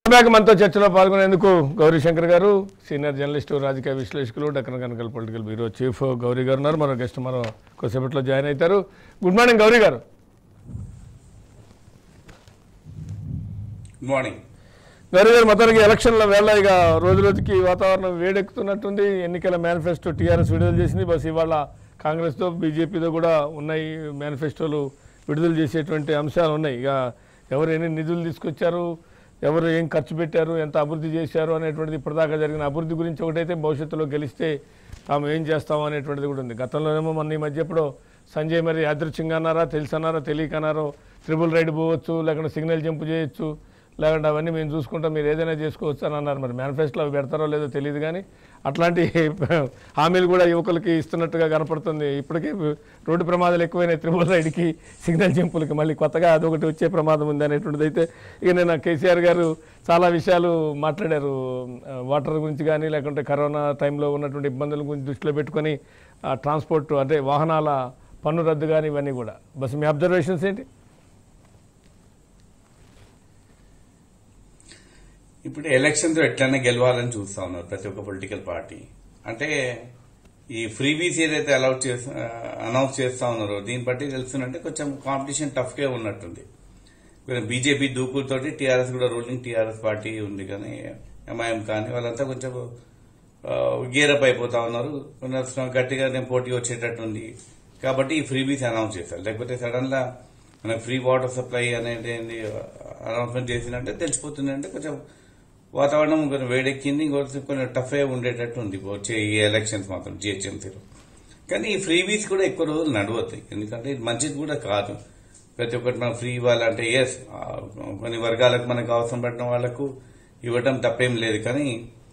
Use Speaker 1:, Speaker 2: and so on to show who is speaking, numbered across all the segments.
Speaker 1: Back మనతో చర్చలో పాల్గొనేందుకు గౌరీ శంకర్ గారు సీనియర్ జర్నలిస్టు రాజకీయ విశ్లేషకులు Deccan Chronicle political bureau chief Gauri garu ఉన్నారు మరో గెస్ట్ మరో కొద్దిసేపట్లో జాయిన్ అవుతారు గుడ్ మార్నింగ్ గౌరీ గారు
Speaker 2: గుడ్ మార్నింగ్
Speaker 1: గౌరీ గారు మొత్తానికి ఎలక్షన్ల వేళ ఇక రోజు రోజుకి వాతావరణం వేడెక్కుతున్నట్టుంది ఎన్నికల మేనిఫెస్టో టీఆర్ఎస్ విడుదల చేసింది బస్ ఇవాళ కాంగ్రెస్తో బీజేపీతో కూడా ఉన్నాయి మేనిఫెస్టోలు విడుదల చేసేటువంటి అంశాలు ఉన్నాయి ఇక ఎవరు ఎన్ని నిధులు తీసుకొచ్చారు ఎవరు ఏం ఖర్చు పెట్టారు ఎంత అభివృద్ధి చేశారు అనేటువంటిది ఇప్పటిదాకా జరిగిన అభివృద్ధి గురించి ఒకటైతే భవిష్యత్తులో గెలిస్తే తాము ఏం చేస్తాం అనేటువంటిది కూడా ఉంది గతంలోనేమో మొన్న ఈ మధ్య ఎప్పుడో సంజయ్ మరి అదృశ్యంగా అన్నారా తెలుసన్నారో తెలియక అన్నారో త్రిబుల్ రైడ్ పోవచ్చు లేకుంటే సిగ్నల్ జంప్ చేయొచ్చు లేకుంటే అవన్నీ మేము చూసుకుంటాం మీరు ఏదైనా చేసుకోవచ్చు అని అన్నారు మరి మేనిఫెస్టోలో అవి పెడతారో లేదో తెలియదు కానీ అట్లాంటి హామీలు కూడా యువకులకి ఇస్తున్నట్టుగా కనపడుతుంది ఇప్పటికే రోడ్డు ప్రమాదాలు ఎక్కువైనాయి త్రిబుల్ రైడ్కి సిగ్నల్ జంపులకి మళ్ళీ కొత్తగా అదొకటి వచ్చే ప్రమాదం ఉంది అనేటువంటిది అయితే ఇక నేను కేసీఆర్ గారు చాలా విషయాలు మాట్లాడారు ఆ, వాటర్ గురించి కానీ లేకుంటే కరోనా టైంలో ఉన్నటువంటి ఇబ్బందుల గురించి దృష్టిలో పెట్టుకొని ఆ, ట్రాన్స్పోర్ట్ అంటే వాహనాల పన్ను రద్దు కానీ ఇవన్నీ కూడా బస్ మీ అబ్జర్వేషన్స్ ఏంటి
Speaker 2: ఇప్పుడు ఎలక్షన్స్ ఎట్లనే గెలవాలని చూస్తా ఉన్నారు ప్రతి ఒక్క పొలిటికల్ పార్టీ అంటే ఈ ఫ్రీబీస్ ఏదైతే అలౌట్ చేస్తా అనౌన్స్ చేస్తా ఉన్నారో దీన్ని బట్టి తెలుస్తుందంటే కొంచెం కాంపిటీషన్ టఫ్ గా ఉన్నట్టుంది కొంచెం బీజేపీ దూకుడుతోటి టీఆర్ఎస్ కూడా రూలింగ్ టీఆర్ఎస్ పార్టీ ఉంది కానీ ఎంఐఎం కానీ వాళ్ళంతా కొంచెం గేరప్ అయిపోతా ఉన్నారు కొంచెం గట్టిగా నేను పోటీ వచ్చేటట్టు ఉంది కాబట్టి ఈ ఫ్రీబీస్ అనౌన్స్ చేస్తారు లేకపోతే సడన్ గా మనకు ఫ్రీ వాటర్ సప్లై అనేది అనౌన్స్మెంట్ చేసిందంటే తెలిసిపోతుంది అంటే కొంచెం వాతావరణం కొంచెం వేడెక్కింది ఇంకొంచెం కొంచెం టఫ్ ఉండేటట్టు ఉంది వచ్చే ఈ ఎలక్షన్స్ మాత్రం జిహెచ్ఎంసీలో కానీ ఈ ఫ్రీబీస్ కూడా ఎక్కువ రోజులు నడవతాయి ఎందుకంటే ఇది మంచిది కూడా కాదు ప్రతి ఒక్కటి మనం ఫ్రీ ఇవ్వాలంటే ఎస్ కొన్ని వర్గాలకు మనకు అవసరం పడిన వాళ్లకు ఇవ్వటం తప్పేం లేదు కానీ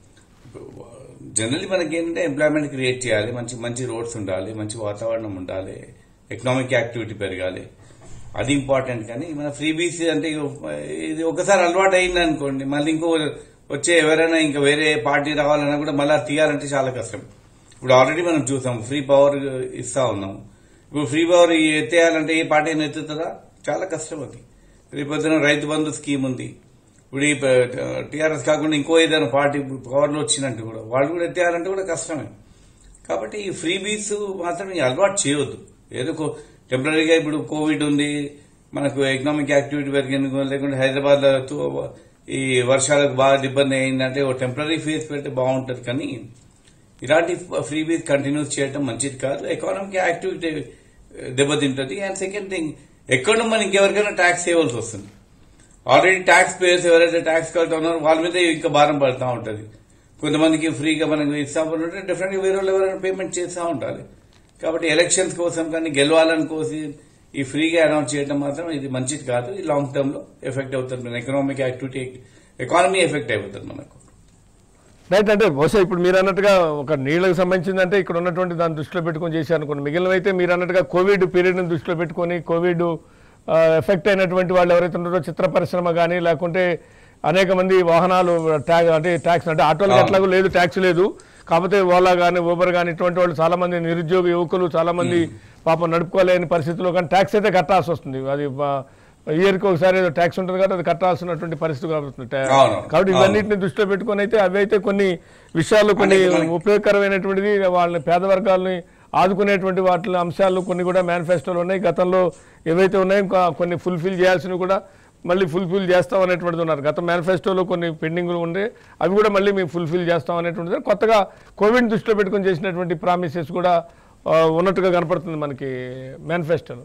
Speaker 2: జనరల్లీ మనకి ఏంటంటే ఎంప్లాయ్మెంట్ క్రియేట్ చేయాలి మంచి మంచి రోడ్స్ ఉండాలి మంచి వాతావరణం ఉండాలి ఎకనామిక్ యాక్టివిటీ పెరగాలి అది ఇంపార్టెంట్ కానీ మన ఫ్రీబీస్ అంటే ఇది ఒకసారి అలవాటు అయింది అనుకోండి మళ్ళీ ఇంకో వచ్చే ఎవరైనా ఇంకా వేరే పార్టీ రావాలన్నా కూడా మళ్ళీ తీయాలంటే చాలా కష్టం ఇప్పుడు ఆల్రెడీ మనం చూసాం ఫ్రీ పవర్ ఇస్తా ఉన్నాం ఇప్పుడు ఫ్రీ పవర్ ఎత్తేయాలంటే ఏ పార్టీ అయినా ఎత్తుతుందా చాలా కష్టం అది రేపొద్దున రైతు బంధు స్కీమ్ ఉంది ఇప్పుడు ఈ టీఆర్ఎస్ కాకుండా ఇంకో ఏదైనా పార్టీ పవర్లో వచ్చినట్టు కూడా వాళ్ళు కూడా ఎత్తేయాలంటే కూడా కష్టమే కాబట్టి ఈ ఫ్రీ బీస్ మాత్రం ఈ అలవాటు చేయవద్దు ఏదో టెంపరీగా ఇప్పుడు కోవిడ్ ఉంది మనకు ఎకనామిక్ యాక్టివిటీ పెరిగింది లేకుంటే హైదరాబాద్ లో తు- ఈ వర్షాలకు బాగా ఇబ్బంది అయిందంటే ఓ టెంపరీ ఫేస్ పెడితే బాగుంటుంది కానీ ఇలాంటి ఫ్రీ బీస్ కంటిన్యూస్ చేయడం మంచిది కాదు ఎకానమిక్ యాక్టివిటీ దెబ్బతింటుంది అండ్ సెకండ్ థింగ్ ఎక్కడ మనం ఇంకెవరికైనా ట్యాక్స్ చేయవలసి వస్తుంది ఆల్రెడీ ట్యాక్స్ పేయర్స్ ఎవరైతే ట్యాక్స్ కడుతూ ఉన్నారో వాళ్ళ మీద ఇంకా భారం పడుతూ ఉంటుంది కొంతమందికి ఫ్రీగా మనకి ఇస్తామంటే డెఫినెట్ గా వేరే వాళ్ళు ఎవరైనా పేమెంట్ చేస్తూ ఉండాలి కాబట్టి ఎలక్షన్స్ కోసం కానీ గెలవాలని కోసి ఈ ఫ్రీగా అనౌన్స్ చేయడం మాత్రం ఇది మంచిది కాదు ఇది లాంగ్ టర్మ్ లో ఎఫెక్ట్ అవుతుంది మన ఎకనామిక్ యాక్టివిటీ ఎకానమీ ఎఫెక్ట్ అయిపోతుంది మనకు
Speaker 1: రైట్ అంటే బహుశా ఇప్పుడు మీరు అన్నట్టుగా ఒక నీళ్ళకి సంబంధించిందంటే ఇక్కడ ఉన్నటువంటి దాన్ని దృష్టిలో పెట్టుకొని చేశారు అనుకోండి మిగిలినవి అయితే మీరు అన్నట్టుగా కోవిడ్ పీరియడ్ని దృష్టిలో పెట్టుకొని కోవిడ్ ఆ, ఎఫెక్ట్ అయినటువంటి వాళ్ళు ఎవరైతే ఉన్నారో చిత్ర పరిశ్రమ కానీ లేకుంటే అనేక మంది వాహనాలు ట్యాగ్ అంటే ట్యాక్స్ అంటే ఆటోలకు ఎట్లాగో లేదు ట్యాక్స్ లేదు కాకపోతే ఓలా కానీ ఊబర్ కానీ ఇటువంటి వాళ్ళు చాలా మంది నిరుద్యోగ యువకులు చాలా మంది పాపం నడుపుకోలేని పరిస్థితుల్లో కానీ ట్యాక్స్ అయితే కట్టాల్సి వస్తుంది అది ఇయర్కి ఒకసారి ఏదో ట్యాక్స్ ఉంటుంది కాబట్టి అది కట్టాల్సినటువంటి పరిస్థితి కాబట్టి
Speaker 2: అవును.
Speaker 1: కాబట్టి ఇవన్నిటిని దృష్టిలో పెట్టుకొని అయితే అవి అయితే కొన్ని విషయాలు కొన్ని
Speaker 2: అంటే మనకి-
Speaker 1: ఉపయోగకరమైనటువంటిది వాళ్ళని పేద వర్గాలని ఆదుకునేటువంటి వాటి అంశాలు కొన్ని కూడా మేనిఫెస్టోలు ఉన్నాయి గతంలో ఏవైతే ఉన్నాయో ఇంకా కొన్ని ఫుల్ఫిల్ చేయాల్సినవి కూడా మళ్ళీ ఫుల్ఫిల్ చేస్తాం అనేటువంటిది ఉన్నారు గత మేనిఫెస్టోలో కొన్ని పెండింగ్లు ఉండే అవి కూడా మళ్ళీ మేము ఫుల్ఫిల్ చేస్తాం అనేటువంటిది కొత్తగా కోవిడ్ దృష్టిలో పెట్టుకొని చేసినటువంటి ప్రామిసెస్ కూడా ఆ, ఉన్నట్టుగా కనపడుతుంది మనకి మేనిఫెస్టోలో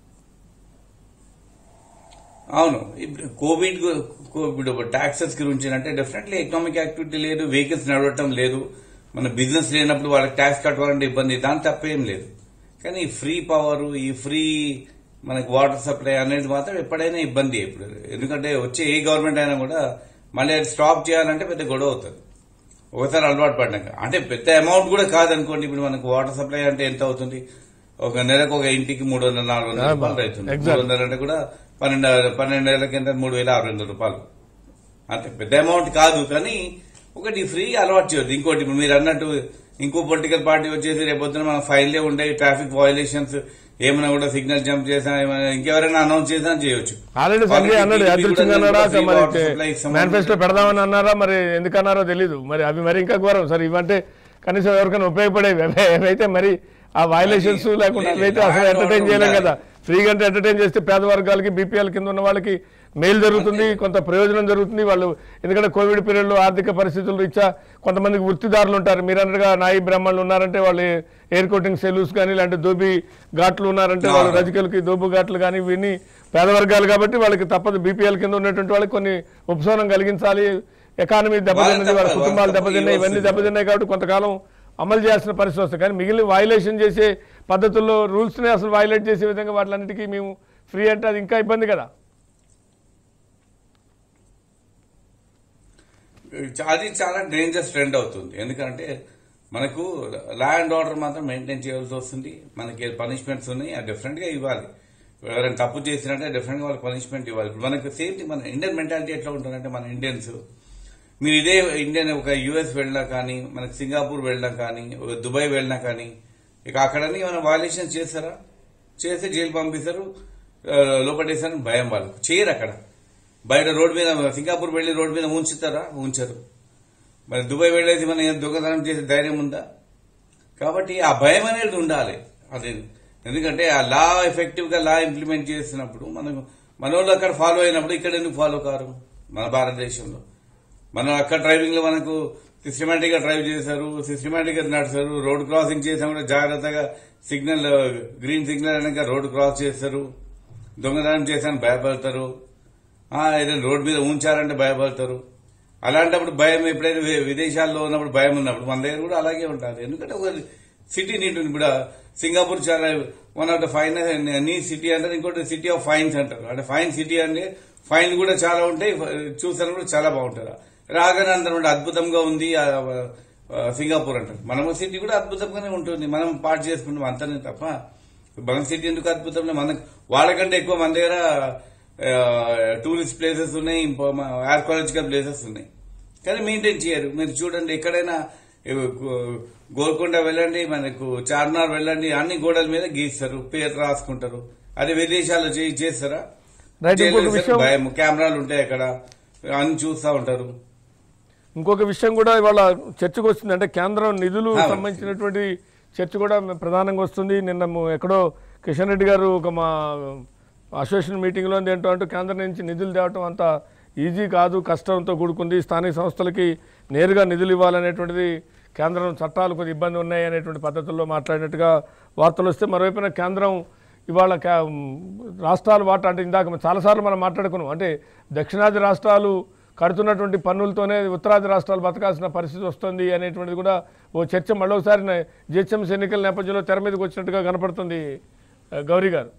Speaker 2: అవును ఇప్పుడు కోవిడ్ గు- కోవిడ్ ట్యాక్సెస్ గురించి అంటే డెఫినెట్లీ ఎకనామిక్ యాక్టివిటీ లేదు వెహికల్స్ నడవటం లేదు మన బిజినెస్ లేనప్పుడు వాళ్ళకి ట్యాక్స్ కట్టుకోవాలంటే ఇబ్బంది దాని తప్పేం లేదు కానీ ఈ ఫ్రీ పవర్ ఈ ఫ్రీ మనకి వాటర్ సప్లై అనేది మాత్రం ఎప్పుడైనా ఇబ్బంది ఇప్పుడు ఎందుకంటే వచ్చే ఏ గవర్నమెంట్ అయినా కూడా మళ్ళీ అది స్టాప్ చేయాలంటే పెద్ద గొడవ అవుతుంది ఒకసారి అలవాటు పడ్డాక అంటే పెద్ద అమౌంట్ కూడా కాదనుకోండి ఇప్పుడు మనకు వాటర్ సప్లై అంటే ఎంత అవుతుంది ఒక నెలకు ఒక ఇంటికి మూడు వందల నాలుగు వందల
Speaker 1: ఆ,
Speaker 2: రూపాయలు అవుతుంది
Speaker 1: exact.
Speaker 2: మూడు వందలు అంటే కూడా పన్నెండు పన్నెండు నెలల కింద మూడు వేల ఆరు వందల రూపాయలు అంతే పెద్ద అమౌంట్ కాదు కానీ ఒకటి ఫ్రీ అలవాటు చేయొద్దు ఇంకోటి ఇప్పుడు మీరు అన్నట్టు ఇంకో పొలిటికల్ పార్టీ వచ్చేసి రేపొద్దున మన ఫైల్లే ఉండే ట్రాఫిక్ వయలేషన్స్ ఏమైనా కూడా సిగ్నల్ జంప్ చేసినా ఏమైనా ఇంకెవరైనా అనౌన్స్ చేసినా చేయొచ్చు
Speaker 1: ఆల్రెడీ సంజయ్ అన్నాడు
Speaker 2: వాళ్ళకి
Speaker 1: అదృష్టంగా
Speaker 2: కూడా
Speaker 1: అన్నారా
Speaker 2: free
Speaker 1: మరి
Speaker 2: water supply ఇస్తామని
Speaker 1: మేనిఫెస్టో పెడదామని అన్నారా మరి ఎందుకన్నారో తెలీదు మరి అవి మరి ఇంకా ఘోరం సరే ఇవంటే కనీసం ఎవరికైనా ఉపయోగపడేవి అవి- అవైతే మరి ఆ వైలేషన్స్
Speaker 2: అది
Speaker 1: లేకుండా
Speaker 2: లేదు,
Speaker 1: అవైతే అసలు
Speaker 2: law and
Speaker 1: ఎంటర్టైన్
Speaker 2: order
Speaker 1: చేయలేం
Speaker 2: ఉండాలి.
Speaker 1: కదా ఫ్రీగా అంటే ఎంటర్టైన్ చేస్తే పేద వర్గాలకి బీపీఎల్ కింద ఉన్న వాళ్ళకి మేలు జరుగుతుంది కొంత ప్రయోజనం జరుగుతుంది వాళ్ళు ఎందుకంటే కోవిడ్ పీరియడ్లో ఆర్థిక పరిస్థితుల రీత్యా కొంతమందికి వృత్తిదారులు ఉంటారు మీరు అన్నట్టుగా నాయి బ్రాహ్మణులు ఉన్నారంటే వాళ్ళు ఎయిర్ కోటింగ్ సెలూస్ కానీ ఇలాంటి దోబి ఘాట్లు ఉన్నారంటే వాళ్ళు రజకులకి దోబు ఘాట్లు కానీ ఇవన్నీ పేద వర్గాలు కాబట్టి వాళ్ళకి తప్పదు బీపీఎల్ కింద ఉన్నటువంటి వాళ్ళకి కొన్ని ఉపశమనం కలిగించాలి ఎకానమీ దెబ్బతిన్నది వాళ్ళ
Speaker 2: తప్పదు,
Speaker 1: కుటుంబాలు
Speaker 2: వాళ్ళ తప్పదు,
Speaker 1: దెబ్బతిన్నాయి
Speaker 2: ఈ
Speaker 1: ఇవన్నీ
Speaker 2: వస్తుంది.
Speaker 1: దెబ్బతిన్నాయి కాబట్టి కొంతకాలం అమలు చేయాల్సిన పరిస్థితి వస్తుంది కానీ మిగిలిన వైలేషన్ చేసే పద్ధతుల్లో రూల్స్ని అసలు వైలేట్ చేసే విధంగా వాటిలన్నిటికీ మేము ఫ్రీ అంటే అది ఇంకా ఇబ్బంది కదా
Speaker 2: అది చాలా డేంజరస్ ట్రెండ్ అవుతుంది ఎందుకంటే మనకు లా అండ్ ఆర్డర్ మాత్రం మెయింటైన్ చేయాల్సి వస్తుంది మనకి పనిష్మెంట్స్ ఉన్నాయి అది డిఫరెంట్ గా ఇవ్వాలి ఎవరైనా తప్పు చేసినట్టే డిఫరెంట్ గా వాళ్ళకి పనిష్మెంట్ ఇవ్వాలి ఇప్పుడు మనకు సేఫ్టీ మన ఇండియన్ మెంటాలిటీ ఎట్లా ఉంటుందంటే మన ఇండియన్స్ మీరు ఇదే ఇండియన్ ఒక యుఎస్ వెళ్ళినా కానీ మనకి సింగపూర్ వెళ్ళినా కానీ ఒక దుబాయ్ వెళ్ళినా కానీ ఇక అక్కడని ఏమైనా వైలేషన్ చేస్తారా చేస్తే జైలు పంపిస్తారు ఆ, లోపడేస్తారని భయం వాళ్ళకు చేయరు అక్కడ బయట రోడ్డు మీద సింగపూర్ వెళ్లి రోడ్డు మీద ఉంచుతారా ఉంచరు మరి దుబాయ్ వెళ్ళేసి మనం ఏం దొంగతనం చేసే ధైర్యం ఉందా కాబట్టి ఆ భయం అనేది ఉండాలి అది ఎందుకంటే ఆ లా ఎఫెక్టివ్ గా లా ఇంప్లిమెంట్ చేస్తున్నప్పుడు మనం మన వాళ్ళు అక్కడ ఫాలో అయినప్పుడు ఇక్కడ ఎందుకు ఫాలో కారు మన భారతదేశంలో మనం అక్కడ డ్రైవింగ్ లో మనకు సిస్టమేటిక్ గా డ్రైవ్ చేశారు సిస్టమేటిక్ గా నడుస్తారు రోడ్ క్రాసింగ్ చేసినా కూడా జాగ్రత్తగా సిగ్నల్ గ్రీన్ సిగ్నల్ అనగా రోడ్ క్రాస్ చేస్తారు దొంగతనం చేశాను భయపడతారు ఆ, ఏదైనా రోడ్ మీద ఉంచారంటే భయపడతారు అలాంటప్పుడు భయం ఎప్పుడైతే వి- విదేశాల్లో ఉన్నప్పుడు భయం ఉన్నప్పుడు మన దగ్గర కూడా అలాగే ఉంటుంది ఎందుకంటే ఒక సిటీ నీట్ ఉంది ఇప్పుడు సింగపూర్ చాలా one of the finest city అంటారు ఇంకోటి సిటీ ఆఫ్ ఫైన్స్ అంటారు అంటే ఫైన్ సిటీ అంటే ఫైన్ కూడా చాలా ఉంటాయి చూసాను కూడా చాలా బాగుంటారు రాగానే అందరం కూడా అద్భుతంగా ఉంది ఆ, ఆ, సింగపూర్ అంటారు మన సిటీ కూడా అద్భుతంగానే ఉంటుంది మనం పాటు చేసుకుంటాం అంతనే తప్ప మన సిటీ ఎందుకు అద్భుతంగా మనకు వాళ్ళకంటే ఎక్కువ మన దగ్గర టూరిస్ట్ ప్లేసెస్ ఉన్నాయి ఆర్కాలజికల్ ప్లేసెస్ ఉన్నాయి కానీ మెయింటైన్ చేయరు మీరు చూడండి ఎక్కడైనా ఏ, గో- గోల్కొండ వెళ్ళండి మనకు చార్మినార్ వెళ్ళండి అన్ని గోడల మీద గీస్తారు పేరు రాసుకుంటారు అదే విదేశాల్లో చేయి చేస్తారా
Speaker 1: రైట్, ఇంకొక
Speaker 2: చేయలేదు సార్.
Speaker 1: విషయం-
Speaker 2: భయం కెమెరాలు ఉంటాయి అక్కడ అన్ని చూస్తూ ఉంటారు
Speaker 1: ఇంకొక విషయం కూడా ఇవాళ చర్చకు వస్తుంది అంటే కేంద్రం నిధులు
Speaker 2: ఆ,
Speaker 1: సంబంధించినటువంటి చర్చ కూడా ప్రధానంగా వస్తుంది నిన్న ము- ఎక్కడో కిషన్ రెడ్డి గారు ఒక మా అసోసియేషన్ మీటింగ్లో ఏంటో అంటూ కేంద్రం నుంచి నిధులు తేవటం అంత ఈజీ కాదు కష్టంతో కూడుకుంది స్థానిక సంస్థలకి నేరుగా నిధులు ఇవ్వాలనేటువంటిది కేంద్రం చట్టాలు కొద్ది ఇబ్బంది ఉన్నాయి అనేటువంటి పద్ధతుల్లో మాట్లాడినట్టుగా వార్తలు వస్తే మరోవైపున కేంద్రం ఇవాళ కా- రాష్ట్రాలు వాటా అంటే ఇందాక చాలాసార్లు మనం మాట్లాడుకున్నాం అంటే దక్షిణాది రాష్ట్రాలు కడుతున్నటువంటి పన్నులతోనే ఉత్తరాది రాష్ట్రాలు బతకాల్సిన పరిస్థితి వస్తుంది అనేటువంటిది కూడా ఓ చర్చ మళ్ళొకసారి జిహెచ్ఎంసీ ఎన్నికల నేపథ్యంలో తెర మీదకి వచ్చినట్టుగా కనపడుతుంది ఆ, గౌరీ గారు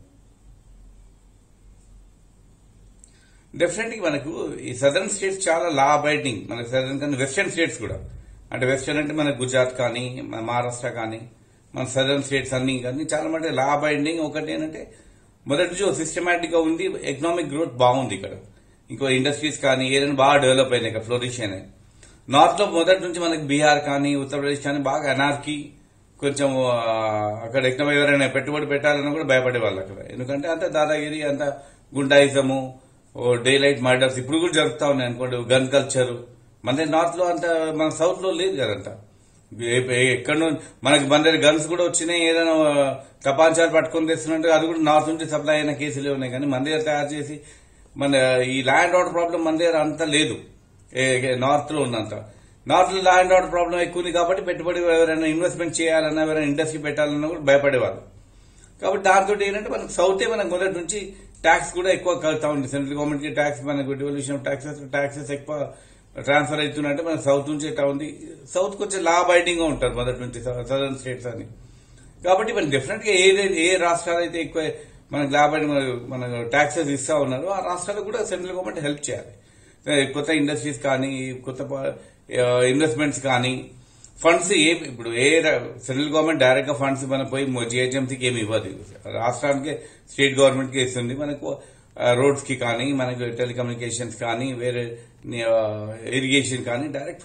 Speaker 2: డెఫినెట్ గా మనకు ఈ సదర్న్ స్టేట్స్ చాలా లా అబైడింగ్ మన సదర్న్ కానీ వెస్టర్న్ స్టేట్స్ కూడా అంటే వెస్టర్న్ అంటే మన గుజరాత్ కానీ మన మహారాష్ట్ర కానీ మన సదర్న్ స్టేట్స్ అన్ని కానీ చాలా మటుకు లా అబైడింగ్ ఒకటి ఏంటంటే మొదటి నుంచి సిస్టమేటిక్ గా ఉంది ఎకనామిక్ గ్రోత్ బాగుంది ఇక్కడ ఇంకో ఇండస్ట్రీస్ కానీ ఏదైనా బాగా డెవలప్ అయినాయి ఇక్కడ ఫ్లోరిష్ అయినాయి నార్త్ లో మొదటి నుంచి మనకి బీహార్ కానీ ఉత్తరప్రదేశ్ కానీ బాగా అనార్కీ కొంచెం ఆ, అక్కడ ఎక్కడ ఎవరైనా పెట్టుబడి పెట్టాలన్నా కూడా భయపడే వాళ్ళు అక్కడ ఎందుకంటే అంత దాదాగిరి అంత గుండాయిజము ఓ డే లైట్ మర్డర్స్ ఇప్పుడు కూడా జరుగుతా ఉన్నాయి అనుకోండి గన్ కల్చర్ మన నార్త్ లో అంత మన సౌత్ లో లేదు కదంతా ఏ- ఏ- ఎక్కడ నుండి మనకి మన దగ్గర గన్స్ కూడా వచ్చినాయి ఏదైనా ఆ, తపాంచాలు పట్టుకొని తెస్తున్నట్టు అది కూడా నార్త్ నుంచి సప్లై అయిన కేసులే ఉన్నాయి కానీ మన దగ్గర తయారు చేసి మన ఈ ల్యాండ్ ఆర్డర్ ప్రాబ్లం మన దగ్గర అంత లేదు నార్త్ లో ఉన్నంత నార్త్ లో ల్యాండ్ ఆర్డర్ ప్రాబ్లం ఎక్కువ ఉంది కాబట్టి పెట్టుబడి ఎవరైనా ఇన్వెస్ట్మెంట్ చేయాలన్నా ఎవరైనా ఇండస్ట్రీ పెట్టాలన్నా కూడా భయపడేవాళ్ళు కాబట్టి దాంతో ఏంటంటే మనకు సౌతే మనకు మొదటి నుంచి ట్యాక్స్ కూడా ఎక్కువ కలుతా ఉంది సెంట్రల్ గవర్నమెంట్ కి ట్యాక్స్ మనకు డివల్యూషన్ ఆఫ్ ట్యాక్సెస్ ట్యాక్సెస్ ఎక్కువ ట్రాన్స్ఫర్ అవుతున్నట్టే మనకు సౌత్ నుంచి ఎట్లా ఉంది సౌత్ కొంచెం లా బైటింగ్ గా ఉంటారు మొదటి నుంచి సదర్న్ స్టేట్స్ అని కాబట్టి మన డెఫినెట్ గా ఏదైతే ఏ రాష్ట్రాలు అయితే ఎక్కువ మనకు లా బైటింగ్ మన ట్యాక్సెస్ ఇస్తా ఉన్నారో ఆ రాష్ట్రాలకు కూడా సెంట్రల్ గవర్నమెంట్ హెల్ప్ చేయాలి కొత్త ఇండస్ట్రీస్ కానీ కొత్త ఇన్వెస్ట్మెంట్స్ కానీ ఫండ్స్ ఏ ఇప్పుడు ఏ ర- సెంట్రల్ గవర్నమెంట్ డైరెక్ట్ గా ఫండ్స్ మనం పోయి జిహెచ్ఎంసీకి ఏమి ఇవ్వదు రాష్ట్రానికి స్టేట్ గవర్నమెంట్ కి ఇస్తుంది మనకు రోడ్స్ కి కానీ మనకు టెలికమ్యూనికేషన్స్ కానీ వేరే ఇరిగేషన్ కానీ డైరెక్ట్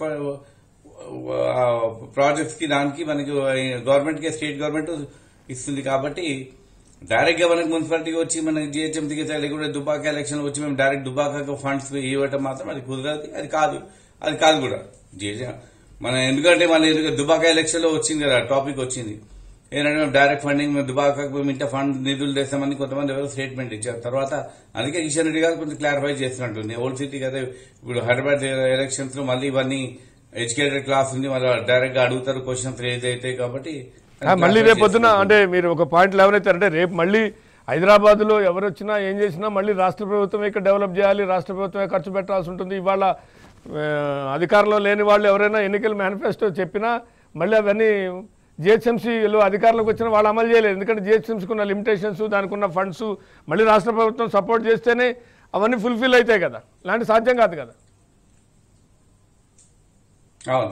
Speaker 2: ప్రాజెక్ట్స్ కి దానికి మనకి గవర్నమెంట్ కి స్టేట్ గవర్నమెంట్ ఇస్తుంది కాబట్టి డైరెక్ట్ గా మనకి మున్సిపాలిటీకి వచ్చి మనకి జిహెచ్ఎంసీకి లేకుంటే దుబాకా ఎలక్షన్ వచ్చి మేము డైరెక్ట్ దుబాకాకు ఫండ్స్ ఇవ్వటం మాత్రం అది కుదరదు అది కాదు అది కాదు కూడా జే- మన ఎందుకంటే మన ఎందుకు దుబాకా ఎలక్షన్ లో వచ్చింది కదా టాపిక్ వచ్చింది ఏంటంటే మేము డైరెక్ట్ ఫండింగ్ మేము దుబాకాకు మేము ఇంత ఫండ్ నిధులు తెస్తామని కొంతమంది ఎవరో స్టేట్మెంట్ ఇచ్చారు తర్వాత అందుకే కిషన్ రెడ్డి గారు కొంచెం క్లారిఫై చేస్తున్నట్టుంది ఓల్డ్ సిటీ కదా ఇప్పుడు హైదరాబాద్ ఎలక్షన్స్ లో మళ్ళీ ఇవన్నీ ఎడ్యుకేటెడ్ క్లాస్ ఉంది మళ్ళీ డైరెక్ట్ గా అడుగుతారు క్వశ్చన్స్ రేజ్ అవుతాయి కాబట్టి
Speaker 1: ఆ, మళ్ళీ రేపు పొద్దున అంటే మీరు ఒక పాయింట్ లేవనెత్తారంటే రేపు మళ్ళీ హైదరాబాద్ లో ఎవరు వచ్చినా ఏం చేసినా మళ్ళీ రాష్ట్ర ప్రభుత్వమే ఇక్కడ డెవలప్ చేయాలి రాష్ట్ర ప్రభుత్వమే ఖర్చు పెట్టాల్సి ఉంటుంది ఇవాళ ఆ, అధికారంలో లేని వాళ్ళు ఎవరైనా ఎన్నికల మేనిఫెస్టో చెప్పినా మళ్ళీ అవన్నీ జిహెచ్ఎంసీలో అధికారంలోకి వచ్చిన వాళ్ళు అమలు చేయలేదు ఎందుకంటే జిహెచ్ఎంసీకి ఉన్న లిమిటేషన్స్ దానికి ఉన్న ఫండ్స్ మళ్ళీ రాష్ట్ర ప్రభుత్వం సపోర్ట్ చేస్తేనే అవన్నీ ఫుల్ఫిల్ అవుతాయి కదా ఇలాంటి సాధ్యం కాదు కదా
Speaker 2: అవును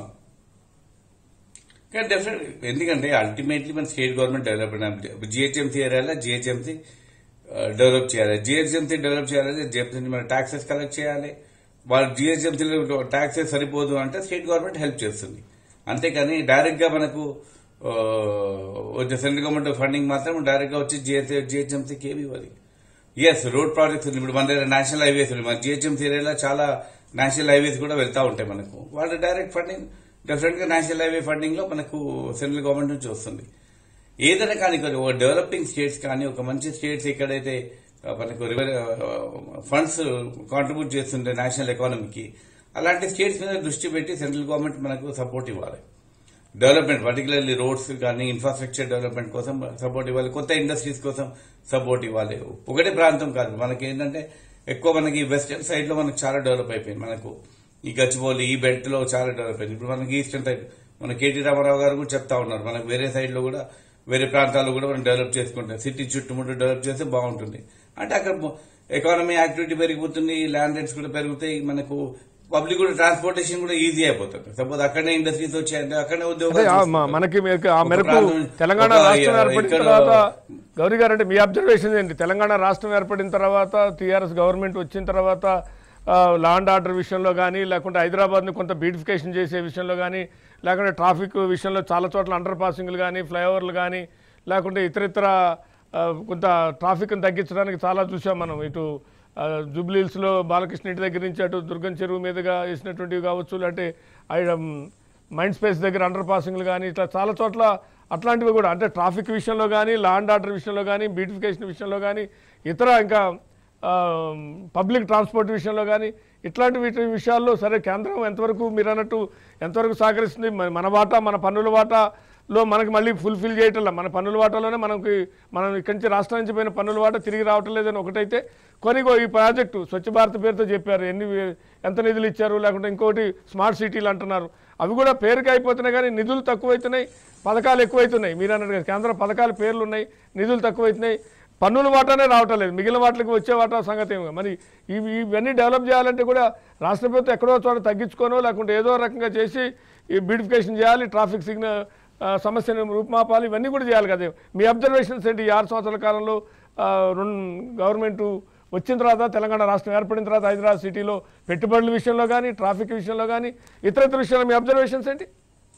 Speaker 2: కానీ డెఫినెట్ ఎందుకంటే అల్టిమేట్లీ మన స్టేట్ గవర్నమెంట్ డెవలప్మెంట్ జిహెచ్ఎంసీ ఏరియాలో జిహెచ్ఎంసీ డెవలప్ చేయాలి జిహెచ్ఎంసీ డెవలప్ చేయాలంటే జిహెచ్ఎంసీ మన ట్యాక్సెస్ కలెక్ట్ చేయాలి వాళ్ళు జిహెచ్ఎంసీలో ట్యాక్సెస్ సరిపోదు అంటే స్టేట్ గవర్నమెంట్ హెల్ప్ చేస్తుంది అంతేకాని డైరెక్ట్ గా మనకు ఆ, వచ్చే సెంట్రల్ గవర్నమెంట్ ఫండింగ్ మాత్రం డైరెక్ట్ గా వచ్చి జిహెచ్ఎంసీకి ఏమి ఇవ్వాలి ఎస్ రోడ్ ప్రాజెక్ట్స్ ఉంది ఇప్పుడు మన దగ్గర నేషనల్ హైవేస్ ఉంది మన జిహెచ్ఎంసీ ఏరియాలో చాలా నేషనల్ హైవేస్ కూడా వెళ్తా ఉంటాయి మనకు వాళ్ళు డైరెక్ట్ ఫండింగ్ డెఫినెట్ గా నేషనల్ హైవే ఫండింగ్ లో మనకు సెంట్రల్ గవర్నమెంట్ నుంచి వస్తుంది ఏదైనా కానీ కొన్ని ఒక డెవలపింగ్ స్టేట్స్ కానీ ఒక మంచి స్టేట్స్ ఎక్కడైతే ఆ, మనకు ఫండ్స్ కాంట్రిబ్యూట్ చేస్తుంటే నేషనల్ ఎకానమీకి అలాంటి స్టేట్స్ మీద దృష్టి పెట్టి సెంట్రల్ గవర్నమెంట్ మనకు సపోర్ట్ ఇవ్వాలి డెవలప్మెంట్ పర్టికులర్లీ రోడ్స్ కానీ ఇన్ఫ్రాస్ట్రక్చర్ డెవలప్మెంట్ కోసం సపోర్ట్ ఇవ్వాలి కొత్త ఇండస్ట్రీస్ కోసం సపోర్ట్ ఇవ్వాలి ఒకటే ప్రాంతం కాదు మనకి ఏంటంటే ఎక్కువ మనకి వెస్టర్న్ సైడ్ లో మనకు చాలా డెవలప్ అయిపోయింది మనకు ఈ గచ్చిబౌలి ఈ బెల్ట్ లో చాలా డెవలప్ అయింది ఇప్పుడు మనకి ఈస్టర్న్ సైడ్ మన కేటీ రామారావు గారు కూడా చెప్తా ఉన్నారు మనకు వేరే సైడ్ లో కూడా వేరే ప్రాంతాల్లో కూడా మనం డెవలప్ చేసుకుంటాం సిటీ చుట్టుముట్టు డెవలప్ చేస్తే బాగుంటుంది అంటే అక్కడ ఎకానమీ యాక్టివిటీ పెరిగిపోతుంది ల్యాండ్ రేట్స్ కూడా పెరుగుతాయి మనకు పబ్లిక్ కూడా ట్రాన్స్పోర్టేషన్ కూడా ఈజీ అయిపోతుంది సపోజ్ అక్కడనే ఇండస్ట్రీస్ వచ్చాయంటే అక్కడనే
Speaker 1: అదే
Speaker 2: ఉద్యోగాలు
Speaker 1: ఆ మ-
Speaker 2: చూసుకుంటారు.
Speaker 1: మనకి మీకు ఆ
Speaker 2: ఒక
Speaker 1: మేరకు
Speaker 2: ప్రాంతం-
Speaker 1: తెలంగాణ
Speaker 2: ఒక
Speaker 1: రాష్ట్రం ఏర్పడిన
Speaker 2: ఇక్కడ-
Speaker 1: తర్వాత గౌరీ గారు అంటే మీ అబ్జర్వేషన్ ఏంటి తెలంగాణ రాష్ట్రం ఏర్పడిన తర్వాత టీఆర్ఎస్ గవర్నమెంట్ వచ్చిన తర్వాత లా అండ్ ఆర్డర్ విషయంలో కానీ లేకుంటే హైదరాబాద్ని కొంత బ్యూటిఫికేషన్ చేసే విషయంలో కానీ లేకుంటే ట్రాఫిక్ విషయంలో చాలా చోట్ల అండర్ పాసింగ్లు కానీ ఫ్లైఓవర్లు కానీ లేకుంటే ఇతరితర ఆ, కొంత ట్రాఫిక్ని తగ్గించడానికి చాలా చూసాం మనం ఇటు ఆ, జూబ్లీహిల్స్లో బాలకృష్ణ ఇంటి దగ్గర నుంచి అటు దుర్గం చెరువు మీదుగా వేసినటువంటివి కావచ్చు లేదంటే ఐ- మైండ్ స్పేస్ దగ్గర అండర్ పాసింగ్లు కానీ ఇట్లా చాలా చోట్ల అట్లాంటివి కూడా అంటే ట్రాఫిక్ విషయంలో కానీ లా అండ్ ఆర్డర్ విషయంలో కానీ బ్యూటిఫికేషన్ విషయంలో కానీ ఇతర ఇంకా పబ్లిక్ ట్రాన్స్పోర్ట్ విషయంలో కానీ ఇట్లాంటి వీటి విషయాల్లో సరే కేంద్రం ఎంతవరకు మీరు అన్నట్టు ఎంతవరకు సహకరిస్తుంది మన- మన వాటా మన పన్నుల వాటాలో మనకి మళ్ళీ ఫుల్ఫిల్ చేయటం మన పన్నుల వాటాలోనే మనకి మనం ఇక్కడి నుంచి రాష్ట్రం నుంచి పోయిన పన్నుల వాటా తిరిగి రావటం లేదని ఒకటైతే కొనిగో ఈ ప్రాజెక్టు స్వచ్ఛ భారత్ పేరుతో చెప్పారు ఎన్ని ఎంత నిధులు ఇచ్చారు లేకుంటే ఇంకోటి స్మార్ట్ సిటీలు అంటున్నారు అవి కూడా పేరుకి అయిపోతున్నాయి కానీ నిధులు తక్కువైతున్నాయి పథకాలు ఎక్కువైతున్నాయి మీరు అన్నట్టు కదా, కేంద్ర పథకాల పేర్లు ఉన్నాయి నిధులు తక్కువైతున్నాయి పన్నుల వాటానే రావటం లేదు మిగిలిన వాటికి వచ్చే వాటా సంగతి ఏమి మరి ఇవి ఇవన్నీ డెవలప్ చేయాలంటే కూడా రాష్ట్ర ప్రభుత్వం ఎక్కడో చోట తగ్గించుకోనో లేకుంటే ఏదో రకంగా చేసి ఈ బ్యూటిఫికేషన్ చేయాలి ట్రాఫిక్ సిగ్నల్ ఆ, సమస్యను రూపుమాపాలి ఇవన్నీ కూడా చేయాలి కదా మీ అబ్జర్వేషన్స్ ఏంటి ఈ ఆరు సంవత్సరాల కాలంలో ఆ, రెండు గవర్నమెంట్ వచ్చిన తర్వాత తెలంగాణ రాష్ట్రం ఏర్పడిన తర్వాత హైదరాబాద్ సిటీలో పెట్టుబడుల విషయంలో కానీ ట్రాఫిక్ విషయంలో కానీ ఇతర ఇతర విషయంలో మీ అబ్జర్వేషన్స్ ఏంటి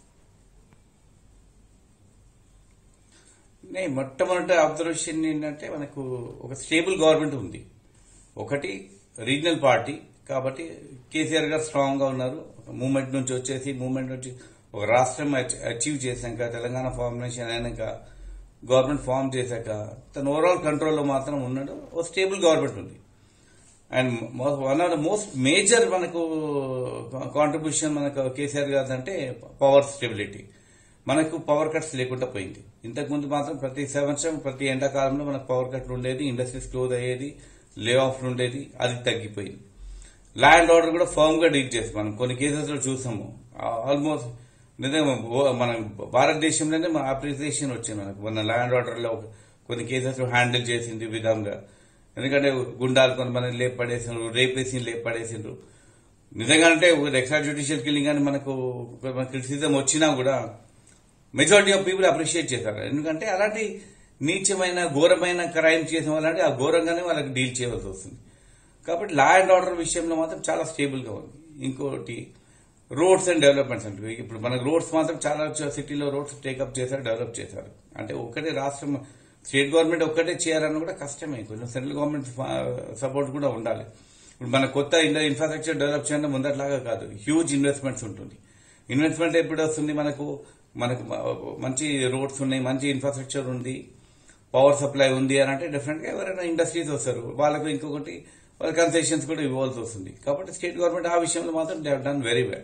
Speaker 2: నే మొట్టమొదటి అబ్జర్వేషన్ ఏంటంటే మనకు ఒక స్టేబుల్ గవర్నమెంట్ ఉంది ఒకటి రీజనల్ పార్టీ కాబట్టి కేసీఆర్ గారు స్ట్రాంగ్ గా ఉన్నారు మూమెంట్ నుంచి వచ్చేసి మూమెంట్ నుంచి ఒక రాష్ట్రం అచీవ్ చేశాక తెలంగాణ ఫార్మేషన్ అయినాక గవర్నమెంట్ ఫామ్ చేశాక తన ఓవరాల్ కంట్రోల్లో మాత్రం ఉన్నాడు ఒక స్టేబుల్ గవర్నమెంట్ ఉంది and one of the most major మనకు కాంట్రిబ్యూషన్ మనకు కేసీఆర్ గారు అంటే పవర్ స్టెబిలిటీ మనకు పవర్ కట్స్ లేకుండా పోయింది ఇంతకుముందు మాత్రం ప్రతి సంవత్సరం ప్రతి ఎండాకాలంలో మనకు పవర్ కట్లు ఉండేది ఇండస్ట్రీస్ క్లోజ్ అయ్యేది లే ఆఫ్ ఉండేది అది తగ్గిపోయింది ల్యాండ్ ఆర్డర్ కూడా ఫర్మ్ గా డీల్ చేస్తాం మనం కొన్ని కేసెస్ లో చూసాము ఆల్మోస్ట్ నిజంగా ఓ- మన భారతదేశంలోనే మన అప్రిసియేషన్ వచ్చింది మనకు మన ల్యాండ్ ఆర్డర్ లో కొన్ని కేసెస్ హ్యాండిల్ చేసింది ఈ విధంగా ఎందుకంటే గుండాలు కొంతమంది లేపడేసిండ్రు రేపేసి లేపడేసిండ్రు నిజంగా అంటే ఎక్స్ట్రా జ్యుడిషియల్ కిల్లింగ్ అని మనకు క్రిటిసిజం వచ్చినా కూడా మెజారిటీ ఆఫ్ పీపుల్ అప్రిషియేట్ చేశారు ఎందుకంటే అలాంటి నీచమైన ఘోరమైన క్రైమ్ చేసిన వాళ్ళంటే ఆ ఘోరంగానే వాళ్ళకి డీల్ చేయవలసి వస్తుంది కాబట్టి లా అండ్ ఆర్డర్ విషయంలో మాత్రం చాలా స్టేబుల్ గా ఉంది ఇంకోటి రోడ్స్ అండ్ డెవలప్మెంట్స్ అంటే ఇప్పుడు మనకు రోడ్స్ మాత్రం చాలా సిటీలో రోడ్స్ టేకప్ చేశారు డెవలప్ చేశారు అంటే ఒకటే రాష్ట్రం స్టేట్ గవర్నమెంట్ ఒక్కటే చేయాలన్నా కూడా కష్టమే కొంచెం సెంట్రల్ గవర్నమెంట్ సపోర్ట్ కూడా ఉండాలి ఇప్పుడు మన కొత్త ఇన్ఫ్రాస్ట్రక్చర్ డెవలప్ చేయడం ముందట్లాగా కాదు హ్యూజ్ ఇన్వెస్ట్మెంట్స్ ఉంటుంది ఇన్వెస్ట్మెంట్ ఎప్పుడు వస్తుంది మనకు మనకు మ- మంచి రోడ్స్ ఉన్నాయి మంచి ఇన్ఫ్రాస్ట్రక్చర్ ఉంది పవర్ సప్లై ఉంది అని అంటే డెఫినెట్ గా ఎవరైనా ఇండస్ట్రీస్ వస్తారు వాళ్ళకు ఇంకొకటి వాళ్ళ కన్సెషన్స్ కూడా ఇవ్వాల్సి వస్తుంది కాబట్టి స్టేట్ గవర్నమెంట్ ఆ విషయంలో మాత్రం దే డన్ వెరీ వెల్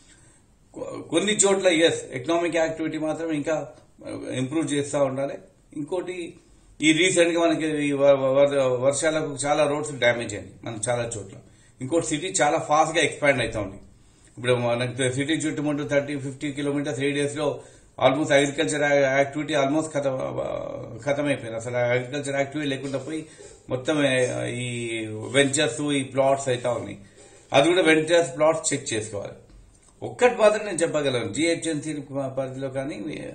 Speaker 2: కొన్ని చోట్ల ఎస్ ఎకనామిక్ యాక్టివిటీ మాత్రం ఇంకా ఇంప్రూవ్ చేస్తూ ఉండాలి ఇంకోటి ఈ రీసెంట్ గా మనకి ఈ వ- వ- వర్షాలకు చాలా రోడ్స్ డ్యామేజ్ అయింది మనకు చాలా చోట్ల ఇంకోటి సిటీ చాలా ఫాస్ట్ గా ఎక్స్పాండ్ అవుతా ఉంది ఇప్పుడు మనకి సిటీ చుట్టుముట్టు థర్టీ ఫిఫ్టీ కిలోమీటర్స్ రేడియస్ లో ఆల్మోస్ట్ అగ్రికల్చర్ యాక్టివిటీ ఆల్మోస్ట్ ఖతం ఖతం అయిపోయింది అసలు అగ్రికల్చర్ యాక్టివిటీ లేకుండా పోయి మొత్తం ఆ, ఈ వెంచర్స్ ఈ ప్లాట్స్ అవుతా ఉన్నాయి అది కూడా వెంచర్స్ ప్లాట్స్ చెక్ చేసుకోవాలి ఒక్కటి మాత్రం నేను చెప్పగలను జిహెచ్ఎంసీ పరిధిలో కానీ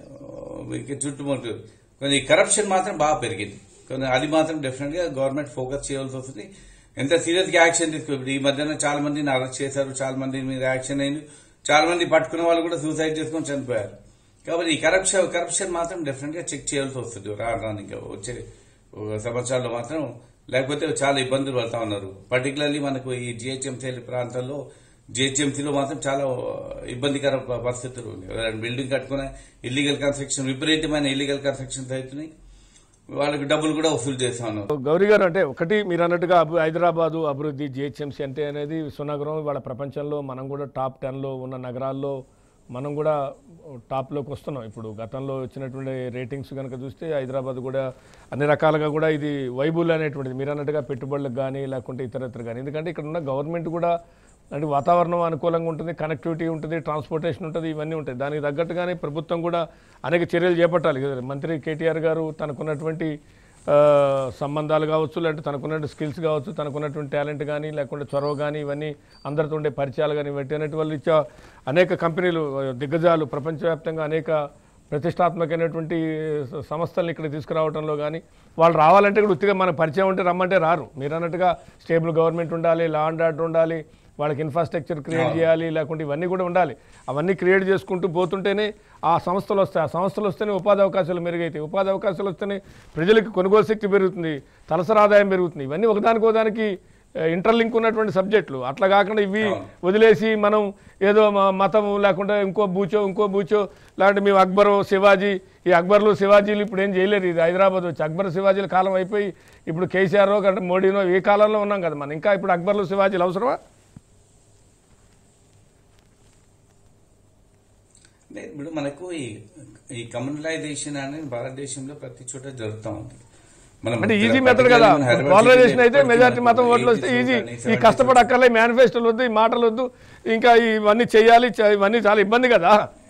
Speaker 2: మీకు చుట్టుముట్టు కొంచెం కరప్షన్ మాత్రం బాగా పెరిగింది కానీ అది మాత్రం డెఫినెట్ గా గవర్నమెంట్ ఫోకస్ చేయాల్సి వస్తుంది ఎంత సీరియస్ గా యాక్షన్ తీసుకో ఇప్పుడు ఈ మధ్యన చాలా మందిని అరెస్ట్ చేశారు చాలా మంది మీద యాక్షన్ అయింది చాలా మంది పట్టుకున్న వాళ్ళు కూడా సూసైడ్ చేసుకొని చనిపోయారు కాబట్టి ఈ కరప్షన్ కరప్షన్ మాత్రం డెఫినెట్ గా చెక్ చేయాల్సి వస్తుంది రాను ఇంకా వచ్చే ఒక సంవత్సరాల్లో మాత్రం లేకపోతే చాలా ఇబ్బందులు పడతా ఉన్నారు పర్టికులర్లీ మనకు ఈ జిహెచ్ఎంసీ ప్రాంతాల్లో జిహెచ్ఎంసీలో మాత్రం చాలా ఇబ్బందికర ప- పరిస్థితులు ఉన్నాయి ఎవరైనా బిల్డింగ్ కట్టుకునే ఇల్లీగల్ కన్స్ట్రక్షన్ విపరీతమైన ఇల్లీగల్ కన్స్ట్రక్షన్స్ అవుతున్నాయి వాళ్ళకి డబ్బులు కూడా వసూలు చేస్తా ఉన్నారు
Speaker 1: గౌరీ గారు అంటే ఒకటి మీరు అన్నట్టుగా అబ్- హైదరాబాదు అభివృద్ధి జిహెచ్ఎంసీ అంటే అనేది విశ్వనగరం ఇవాళ ప్రపంచంలో మనం కూడా టాప్ టెన్లో ఉన్న నగరాల్లో మనం కూడా టాప్లోకి వస్తున్నాం ఇప్పుడు గతంలో వచ్చినటువంటి రేటింగ్స్ కనుక చూస్తే హైదరాబాద్ కూడా అన్ని రకాలుగా కూడా ఇది వైబుల్ అనేటువంటిది మీరు అన్నట్టుగా పెట్టుబడులకు కానీ లేకుంటే ఇతరత్ర కానీ ఎందుకంటే ఇక్కడ ఉన్న గవర్నమెంట్ కూడా అంటే వాతావరణం అనుకూలంగా ఉంటుంది కనెక్టివిటీ ఉంటుంది ట్రాన్స్పోర్టేషన్ ఉంటుంది ఇవన్నీ ఉంటాయి దానికి తగ్గట్టుగానే ప్రభుత్వం కూడా అనేక చర్యలు చేపట్టాలి కదా మంత్రి కేటీఆర్ గారు తనకున్నటువంటి ఆ, సంబంధాలు కావచ్చు లేదంటే తనకున్న స్కిల్స్ కావచ్చు తనకున్నటువంటి టాలెంట్ కానీ లేకుంటే చొరవ కానీ ఇవన్నీ అందరితో ఉండే పరిచయాలు కానీ ఇవన్నీ అనేటి వాళ్ళు ఇచ్చా అనేక కంపెనీలు ఆ, దిగ్గజాలు ప్రపంచవ్యాప్తంగా అనేక ప్రతిష్టాత్మకమైనటువంటి స- సంస్థల్ని ఇక్కడ తీసుకురావడంలో కానీ వాళ్ళు రావాలంటే కూడా ఉత్తిగా మనకు పరిచయం ఉంటే రమ్మంటే రారు మీరు అన్నట్టుగా స్టేబుల్ గవర్నమెంట్ ఉండాలి లా అండ్ ఆర్డర్ ఉండాలి వాళ్ళకి ఇన్ఫ్రాస్ట్రక్చర్ క్రియేట్ చేయాలి లేకుంటే ఇవన్నీ కూడా ఉండాలి అవన్నీ క్రియేట్ చేసుకుంటూ పోతుంటేనే ఆ సంస్థలు వస్తాయి ఆ సంస్థలు వస్తేనే ఉపాధి అవకాశాలు మెరుగైతాయి ఉపాధి అవకాశాలు వస్తేనే ప్రజలకు కొనుగోలు శక్తి పెరుగుతుంది తలసరి ఆదాయం పెరుగుతుంది ఇవన్నీ ఒకదానికి ఒకదానికి ఇంటర్లింక్ ఉన్నటువంటి సబ్జెక్టులు అట్లా కాకుండా ఇవి వదిలేసి మనం ఏదో మ- మతం లేకుంటే ఇంకో బూచో ఇంకో బూచో లేదంటే మేము అక్బరు శివాజీ ఈ అక్బర్లు శివాజీలు ఇప్పుడు ఏం చేయలేరు ఇది హైదరాబాద్ వచ్చి అక్బర్ శివాజీల కాలం అయిపోయి ఇప్పుడు కేసీఆర్ కంటే మోడీనో ఏ కాలంలో ఉన్నాం కదా మనం ఇంకా ఇప్పుడు అక్బర్లు శివాజీలు అవసరమా
Speaker 2: లేదు, ఇప్పుడు మనకు ఈ ఈ కమ్యూనలైజేషన్ అనేది భారతదేశంలో ప్రతి చోట జరుగుతూ ఉంది మనం
Speaker 1: అంటే ఈజీ మెథడ్ కదా
Speaker 2: particularly హైదరాబాద్
Speaker 1: పాలరైజేషన్
Speaker 2: సిటీ
Speaker 1: అయితే
Speaker 2: ఎప్పటికీ
Speaker 1: మెజార్టీ
Speaker 2: మనకు
Speaker 1: మతం ఓట్లు వస్తే
Speaker 2: 80s
Speaker 1: ఈజీ
Speaker 2: కానీ
Speaker 1: ఈ
Speaker 2: 70s
Speaker 1: కష్టపడక్కర్లే మేనిఫెస్టోలు వద్దు ఈ మాటలు వద్దు ఇంకా ఇవన్నీ చేయాలి చ- ఇవన్నీ చాలా ఇబ్బంది కదా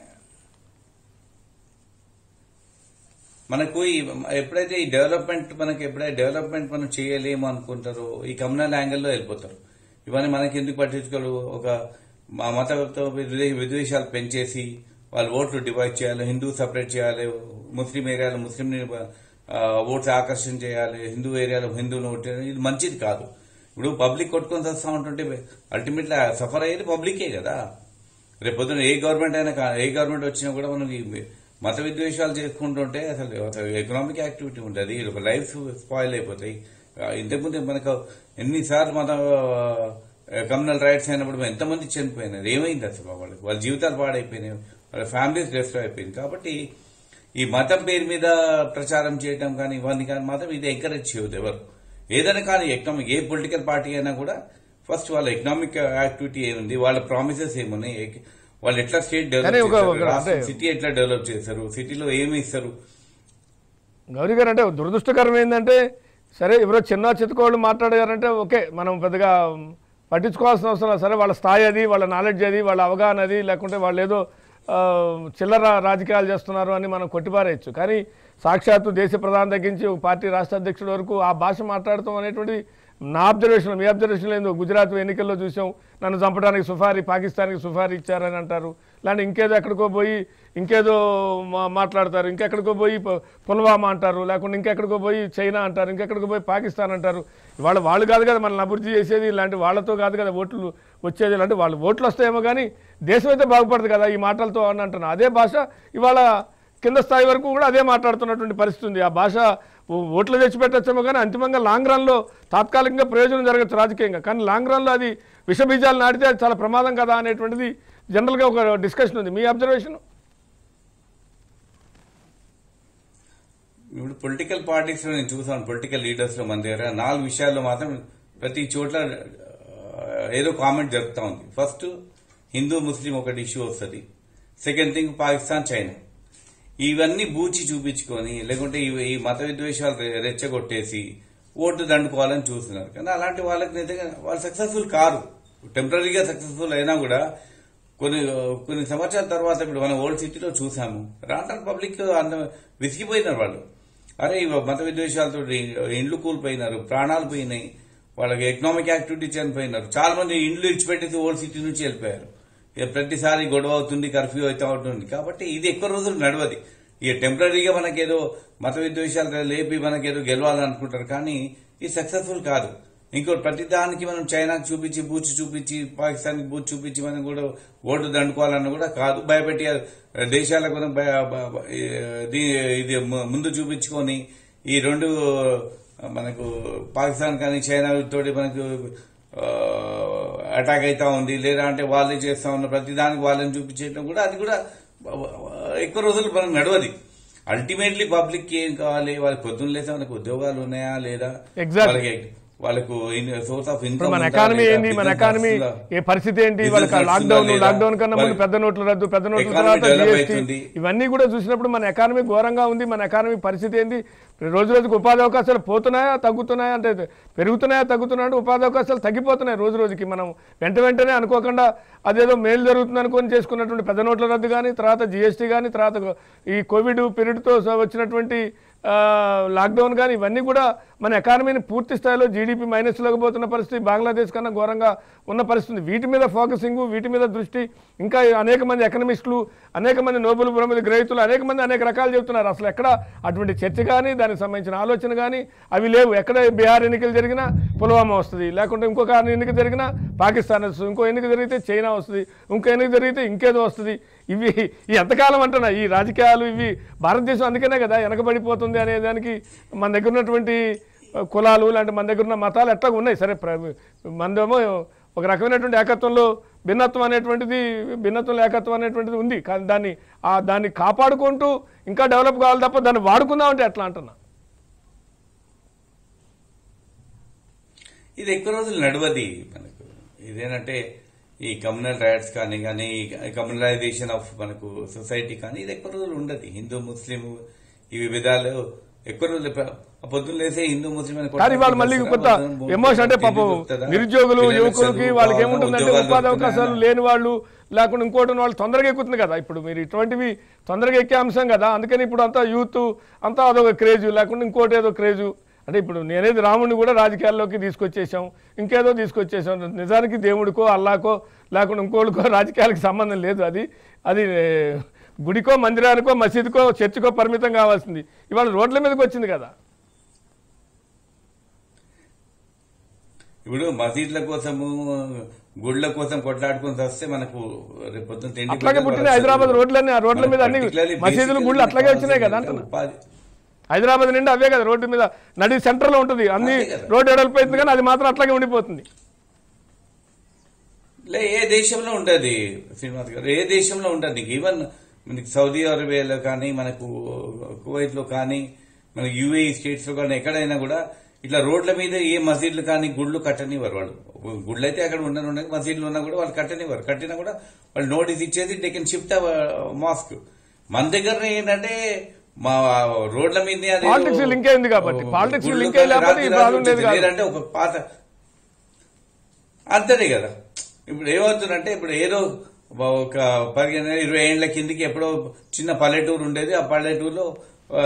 Speaker 2: మనకు ఈ ఎప్పుడైతే ఈ డెవలప్మెంట్ మనకి ఎప్పుడైతే డెవలప్మెంట్ మనం చేయలేము అనుకుంటారో ఈ కమ్యూనల్ యాంగిల్లో వెళ్ళిపోతారు ఇవన్నీ మనకి ఎందుకు పట్టించుకోరు ఒక మా మత విద్వే- విద్వేషాలు పెంచేసి వాళ్ళ ఓట్లు డివైడ్ చేయాలి హిందూ సపరేట్ చేయాలి ముస్లిం ఏరియాలో ముస్లిం ఓట్స్ ఆకర్షణ చేయాలి హిందూ ఏరియాలో హిందువులు ఓటు చేయాలి. ఇది మంచిది కాదు ఇప్పుడు పబ్లిక్ కొట్టుకొని వస్తా ఉంటుంటే అల్టిమేట్లీ సఫర్ అయ్యేది పబ్లికే కదా రేపు పొద్దున ఏ గవర్నమెంట్ అయినా కా- ఏ గవర్నమెంట్ వచ్చినా కూడా మనం ఈ మత విద్వేషాలు చేసుకుంటుంటే అసలు ఎకనామిక్ యాక్టివిటీ ఉంటుంది ఒక లైఫ్ స్పాయిల్ అయిపోతాయి ఆ, ఇంతకుముందు మనకు ఎన్నిసార్లు మన కమ్యూనల్ రైట్స్ అయినప్పుడు ఎంతమంది చనిపోయినారు ఏమైంది అసలు వాళ్ళకి వాళ్ళ జీవితాలు పాడైపోయినాయి వాళ్ళ ఫ్యామిలీస్ డిస్ట్రాయ్ అయిపోయింది కాబట్టి ఈ మతం పేరు మీద ప్రచారం చేయటం కానీ ఇవన్నీ కానీ మాత్రం ఇది ఎంకరేజ్ చేయదు ఎవరు ఏదైనా కానీ ఎకనామిక్ ఏ పొలిటికల్ పార్టీ అయినా కూడా ఫస్ట్ వాళ్ళ ఎకనామిక్ యాక్టివిటీ ఏముంది వాళ్ళ ప్రామిసెస్ ఏమున్నాయి ఏ- వాళ్ళు ఎట్లా స్టేట్
Speaker 1: కానీ
Speaker 2: డెవలప్
Speaker 1: ఒక-
Speaker 2: చేస్తారు
Speaker 1: ఒక-
Speaker 2: రాష్ట్రం
Speaker 1: అంటే-
Speaker 2: సిటీ ఎట్లా డెవలప్ చేస్తారు సిటీలో ఏమి ఇస్తారు
Speaker 1: గౌరీ గారు అంటే దురదృష్టకరం ఏంటంటే సరే ఎవరో చిన్న చితకోళ్ళు మాట్లాడారంటే ఓకే మనం పెద్దగా పట్టించుకోవాల్సిన అవసరం లేదు. సరే వాళ్ళ స్థాయి అది వాళ్ళ నాలెడ్జ్ అది వాళ్ళ అవగాహన అది లేకుంటే వాళ్ళు ఏదో ఆ, చిల్లర రాజకీయాలు చేస్తున్నారు అని మనం కొట్టిపారేయచ్చు కానీ సాక్షాత్తు దేశ ప్రధాని తగ్గించి ఒక పార్టీ రాష్ట్ర అధ్యక్షుడి వరకు ఆ భాష మాట్లాడటం అనేటువంటి నా అబ్జర్వేషన్ మీ అబ్జర్వేషన్ ఏందో గుజరాత్ ఎన్నికల్లో చూసాం నన్ను చంపడానికి సుఫారీ పాకిస్తాన్కి సుఫారీ ఇచ్చారని అంటారు లేదంటే ఇంకేదో ఎక్కడికో పోయి ఇంకేదో మా- మాట్లాడతారు ఇంకెక్కడికో పోయి ప- పుల్వామా అంటారు లేకుంటే ఇంకెక్కడికో పోయి చైనా అంటారు ఇంకెక్కడికో పోయి పాకిస్తాన్ అంటారు ఇవాళ వాళ్ళు కాదు కదా మనల్ని అభివృద్ధి చేసేది ఇలాంటి వాళ్ళతో కాదు కదా ఓట్లు వచ్చేది అంటే వాళ్ళు ఓట్లు వస్తాయేమో కానీ దేశం అయితే బాగుపడదు కదా ఈ మాటలతో అని అంటున్నా అదే భాష ఇవాళ కింద స్థాయి వరకు కూడా అదే మాట్లాడుతున్నటువంటి పరిస్థితి ఉంది ఆ భాష ఓ- ఓట్లు తెచ్చిపెట్టచ్చేమో కానీ అంతిమంగా లాంగ్ రన్లో తాత్కాలికంగా ప్రయోజనం జరగచ్చు రాజకీయంగా కానీ లాంగ్ రన్లో అది విషబీజాలు నాటితే అది చాలా ప్రమాదం కదా అనేటువంటిది జనరల్గా ఒక డిస్కషన్ ఉంది మీ అబ్జర్వేషన్
Speaker 2: ఇప్పుడు పొలిటికల్ పార్టీస్ లో నేను చూసాను పొలిటికల్ లీడర్స్ లో మన దగ్గర నాలుగు విషయాల్లో మాత్రం ప్రతి చోట్ల ఆ, ఏదో కామెంట్ జరుగుతూ ఉంది ఫస్ట్ హిందూ ముస్లిం ఒకటి ఇష్యూ వస్తుంది సెకండ్ థింగ్ పాకిస్తాన్ చైనా ఇవన్నీ బూచి చూపించుకొని లేకుంటే ఈ- ఈ మత విద్వేషాలు రె- రెచ్చగొట్టేసి ఓటు దండుకోవాలని చూస్తున్నారు కానీ అలాంటి వాళ్ళకి నిజంగా వాళ్ళు సక్సెస్ఫుల్ కారు టెంపరీగా సక్సెస్ఫుల్ అయినా కూడా కొన్ని కొన్ని సంవత్సరాల తర్వాత ఇప్పుడు మనం ఓల్డ్ సిటీలో చూసాము రాంటార్ పబ్లిక్ అంత విసిగిపోయినారు వాళ్ళు అరే ఇవ మత విద్వేషాలతో ఇండ్లు కూలిపోయినారు ప్రాణాలు పోయినాయి వాళ్ళకి ఎకనామిక్ యాక్టివిటీ చనిపోయినారు చాలా మంది ఇండ్లు ఇచ్చిపెట్టేసి ఓల్డ్ సిటీ నుంచి వెళ్ళిపోయారు ఇక ప్రతిసారి గొడవ అవుతుంది కర్ఫ్యూ అవుతా ఉంటుంది కాబట్టి ఇది ఎక్కువ రోజులు నడవది ఇక టెంపరీగా మనకేదో మత విద్వేషాలు లేపి మనకేదో గెలవాలనుకుంటారు కానీ ఇది సక్సెస్ఫుల్ కాదు ఇంకోటి ప్రతి దానికి మనం చైనాకి చూపించి బూచి చూపించి పాకిస్తాన్కి బూచి చూపించి మనం కూడా ఓటు దండుకోవాలన్న కూడా కాదు భయపెట్టి దేశాలకు మనం భయ- భ- భ- ఇది ఇది ము- ముందు చూపించుకొని ఈ రెండు మనకు పాకిస్తాన్ కానీ చైనా తోటి మనకు అటాక్ అవుతా ఉంది లేదా అంటే వాళ్ళే చేస్తా ఉన్న ప్రతి దానికి వాళ్ళని చూపించడం కూడా అది కూడా ఎక్కువ రోజులు మనకు నడవది అల్టిమేట్లీ పబ్లిక్ ఏం కావాలి వాళ్ళకి పొద్దున్న లేస్తే మనకు ఉద్యోగాలు ఉన్నాయా లేదా
Speaker 1: Exactly.
Speaker 2: వాళ్ళకి వాళ్ళకు సోర్స్ ఆఫ్
Speaker 1: ఇప్పుడు
Speaker 2: ఇన్కమ్
Speaker 1: మన ఎకానమీ ఏంది మన ఎకానమీ ఏ పరిస్థితి ఏంటి వాళ్ళకి
Speaker 2: Business
Speaker 1: లాక్డౌన్
Speaker 2: నడుస్తుందా
Speaker 1: లాక్డౌన్ కన్నా ముందు
Speaker 2: లేదా?
Speaker 1: పెద్ద నోట్ల రద్దు పెద్ద నోట్ల
Speaker 2: Economy
Speaker 1: తర్వాత
Speaker 2: develop
Speaker 1: GST
Speaker 2: అవుతుంది.
Speaker 1: ఇవన్నీ కూడా చూసినప్పుడు మన ఎకానమీ ఘోరంగా ఉంది మన ఎకానమీ పరిస్థితి ఏంది రోజు రోజుకి ఉపాధి అవకాశాలు పోతున్నాయా తగ్గుతున్నాయా అంటే పెరుగుతున్నాయా తగ్గుతున్నాయా అంటే ఉపాధి అవకాశాలు తగ్గిపోతున్నాయి రోజు రోజుకి మనం వెంట వెంటనే అనుకోకుండా అదేదో మేలు జరుగుతుంది అనుకొని చేసుకున్నటువంటి పెద్ద నోట్ల రద్దు కానీ తర్వాత జిఎస్టీ కానీ తర్వాత ఈ కోవిడ్ పీరియడ్తో వచ్చినటువంటి ఆ, లాక్డౌన్ కానీ ఇవన్నీ కూడా మన ఎకానమీని పూర్తి స్థాయిలో జీడిపి మైనస్లోకి పోతున్న పరిస్థితి బంగ్లాదేశ్ కన్నా ఘోరంగా ఉన్న పరిస్థితి వీటి మీద ఫోకసింగ్ వీటి మీద దృష్టి ఇంకా అనేక మంది ఎకనమిస్టులు అనేక మంది నోబెల్ బహుమతి గ్రహీతులు అనేక మంది అనేక రకాలు చెబుతున్నారు అసలు ఎక్కడ అటువంటి చర్చ కానీ దానికి సంబంధించిన ఆలోచన కానీ అవి లేవు ఎక్కడ బీహార్ ఎన్నికలు జరిగినా పుల్వామా వస్తుంది లేకుంటే ఇంకొక ఎన్నిక జరిగినా పాకిస్తాన్ వస్తుంది ఇంకో ఎన్నిక జరిగితే చైనా వస్తుంది ఇంకో ఎన్నిక జరిగితే ఇంకేదో వస్తుంది ఇవి ఈ ఎంతకాలం అంటున్నా ఈ రాజకీయాలు ఇవి భారతదేశం అందుకనే కదా వెనకబడిపోతుంది అనే దానికి మన దగ్గర ఉన్నటువంటి ఆ, కులాలు లాంటి మన దగ్గర ఉన్న మతాలు ఎట్లా ఉన్నాయి సరే ప్ర- మనదేమో ఒక రకమైనటువంటి ఏకత్వంలో భిన్నత్వం అనేటువంటిది భిన్నత్వం ఏకత్వం అనేటువంటిది ఉంది కానీ దాన్ని ఆ దాన్ని కాపాడుకుంటూ ఇంకా డెవలప్ కావాలి తప్ప దాన్ని వాడుకుందాం అంటే ఎట్లా అంటున్నా
Speaker 2: ఇది ఎక్కువ రోజులు నడవది మనకు ఇదేంటంటే ఈ కమ్యూనల్ రైట్స్ కానీ కానీ కమ్యూనలైజేషన్ ఆఫ్ మనకు సొసైటీ కానీ ఇది ఎక్కువ రోజులు ఉండదు హిందూ ముస్లిం ఈ వివిధాలు ఎక్కువ రోజులు ప- పొద్దున్న లేసే హిందూ ముస్లిం అని
Speaker 1: కానీ వాళ్ళు మళ్ళీ కొత్త ఎమోషన్ అంటే పాపం నిరుద్యోగులు యువకులకి వాళ్ళకి ఏముంటుందంటే ఉపాధి అవకాశాలు లేని వాళ్ళు లేకుండా ఇంకోటి ఉన్న వాళ్ళు తొందరగా ఎక్కుతుంది కదా ఇప్పుడు మీరు ఇటువంటివి తొందరగా ఎక్కే అంశం కదా అందుకని ఇప్పుడు అంతా యూత్ అంతా అదొక క్రేజు లేకుండా ఇంకోటి ఏదో క్రేజు అంటే ఇప్పుడు నేనేది రాముడిని కూడా రాజకీయాల్లోకి తీసుకొచ్చేసాం ఇంకేదో తీసుకొచ్చేసాం నిజానికి దేవుడికో అల్లాకో లేకుండా ఇంకోళ్ళకో రాజకీయాలకు సంబంధం లేదు అది అది ఏ, గుడికో మందిరానికో మసీదుకో చర్చికో పరిమితం కావాల్సింది ఇవాళ రోడ్ల మీదకి వచ్చింది కదా
Speaker 2: ఇప్పుడు మసీద్ల కోసము గుళ్ళ కోసం కొట్లాడుకుని వస్తే మనకు రేపు పొద్దున్న తిండి
Speaker 1: అట్లాగే
Speaker 2: పెట్టాలి,
Speaker 1: పుట్టిన
Speaker 2: వాళ్ళకి
Speaker 1: హైదరాబాద్
Speaker 2: అసలు
Speaker 1: రోడ్లన్నీ ఆ రోడ్ల మీద అన్ని
Speaker 2: particularly
Speaker 1: మసీదులు
Speaker 2: basically
Speaker 1: గుళ్ళు అట్లాగే వచ్చినాయి కదా
Speaker 2: కావాల్సింది
Speaker 1: అంటున్నా
Speaker 2: ఉపాధి.
Speaker 1: హైదరాబాద్ నిండా అవే కదా రోడ్డు మీద నడి సెంటర్ లో ఉంటుంది అన్ని
Speaker 2: అదే కదా.
Speaker 1: రోడ్డు ఎడలిపోయింది కానీ అది మాత్రం అట్లాగే ఉండిపోతుంది
Speaker 2: లే ఏ దేశంలో ఉంటది శ్రీనివాస్ గారు ఏ దేశంలో ఉంటది నీకు ఈవెన్ మనకి సౌదీ అరేబియాలో కానీ మనకు కువైట్ లో కానీ మన యుఏఈ స్టేట్స్ లో కానీ ఎక్కడైనా కూడా ఇట్లా రోడ్ల మీద ఏ మసీదులు కానీ గుళ్ళు కట్టనివ్వరు వాళ్ళు గుళ్ళు అయితే అక్కడ ఉండను ఉండదు మసీదులు ఉన్నా కూడా వాళ్ళు కట్టనివ్వరు కట్టినా కూడా వాళ్ళు నోటీస్ ఇచ్చేది దే కెన్ షిఫ్ట్ మాస్క్ మన దగ్గర ఏంటంటే మా రోడ్ల మీద
Speaker 1: Politics link అయింది కాబట్టి. Politics link అయ్యి లేకపోతే ఈ ప్రాబ్లం లేదు కాదు.
Speaker 2: లేదంటే ఒక పాత అంతనే కదా ఇప్పుడు ఏమవుతుందంటే ఇప్పుడు ఏదో ఒక పదిహేను ఇరవై ఏళ్ల కిందికి ఎప్పుడో చిన్న పల్లెటూరు ఉండేది ఆ పల్లెటూరులో ఆ,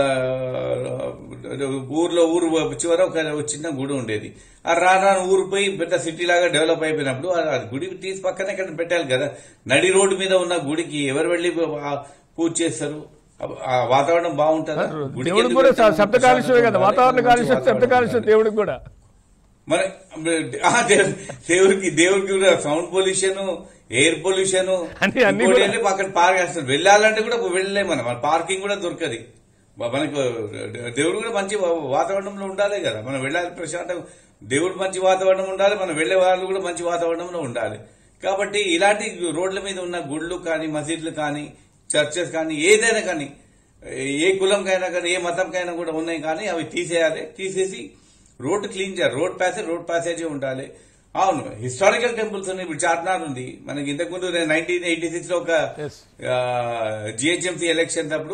Speaker 2: ఊర్లో ఊరు చివర ఒక చిన్న గుడి ఉండేది ఆ రాను ఊరు పోయి పెద్ద సిటీ లాగా డెవలప్ అయిపోయినప్పుడు ఆ ఆ గుడి తీసి పక్కనే ఇక్కడ పెట్టాలి కదా నడి రోడ్డు మీద ఉన్న గుడికి ఎవరు వెళ్ళి ఆ పూజ చేస్తారు ఆ- ఆ వాతావరణం బాగుంటుందా గుడికి
Speaker 1: దేవుడికి
Speaker 2: ఎందుకు
Speaker 1: కూడా
Speaker 2: వెళ్తాము?
Speaker 1: శబ్ద కాలుష్యమే కదా
Speaker 2: ప్రశాంతంగా
Speaker 1: వాతావరణ
Speaker 2: ఉండాలి,
Speaker 1: కాలుష్యం
Speaker 2: మంచి
Speaker 1: శబ్ద కాలుష్యం
Speaker 2: వాతావరణం
Speaker 1: దేవుడికి కూడా
Speaker 2: మరి ఆ, దేవు- దేవుడికి దేవుడికి కూడా సౌండ్ పొల్యూషన్ ఎయిర్ పొల్యూషన్
Speaker 1: అన్ని- అన్ని కూడా-
Speaker 2: అక్కడ పార్క్ అసలు వెళ్ళాలంటే కూడా వెళ్ళలేము మనం మన పార్కింగ్ కూడా దొరకదు బ- మనకు దేవుడు కూడా మంచి వా- వాతావరణంలో ఉండాలి కదా మనం వెళ్ళాలి ప్రశాంతం దేవుడు మంచి వాతావరణం ఉండాలి మనం వెళ్లే వాళ్ళు కూడా మంచి వాతావరణంలో ఉండాలి కాబట్టి ఇలాంటి రోడ్ల మీద ఉన్న గుళ్ళు కానీ మసీదులు కానీ చర్చెస్ కానీ ఏదైనా కానీ ఏ కులంకైనా కానీ ఏ మతంకైనా కూడా ఉన్నాయి కానీ అవి తీసేయాలి తీసేసి రోడ్ క్లీన్ చేయాలి రోడ్ ప్యాసేజ్ రోడ్ ప్యాసేజీ ఉండాలి అవును హిస్టారికల్ టెంపుల్స్ ఉన్నాయి ఇప్పుడు చార్మినార్ ఉంది మనకి ఇంతకుముందు నైన్టీన్ ఎయిటీ సిక్స్ లో ఒక
Speaker 1: Yes.
Speaker 2: జిహెచ్ఎంసీ ఎలక్షన్ అప్పుడు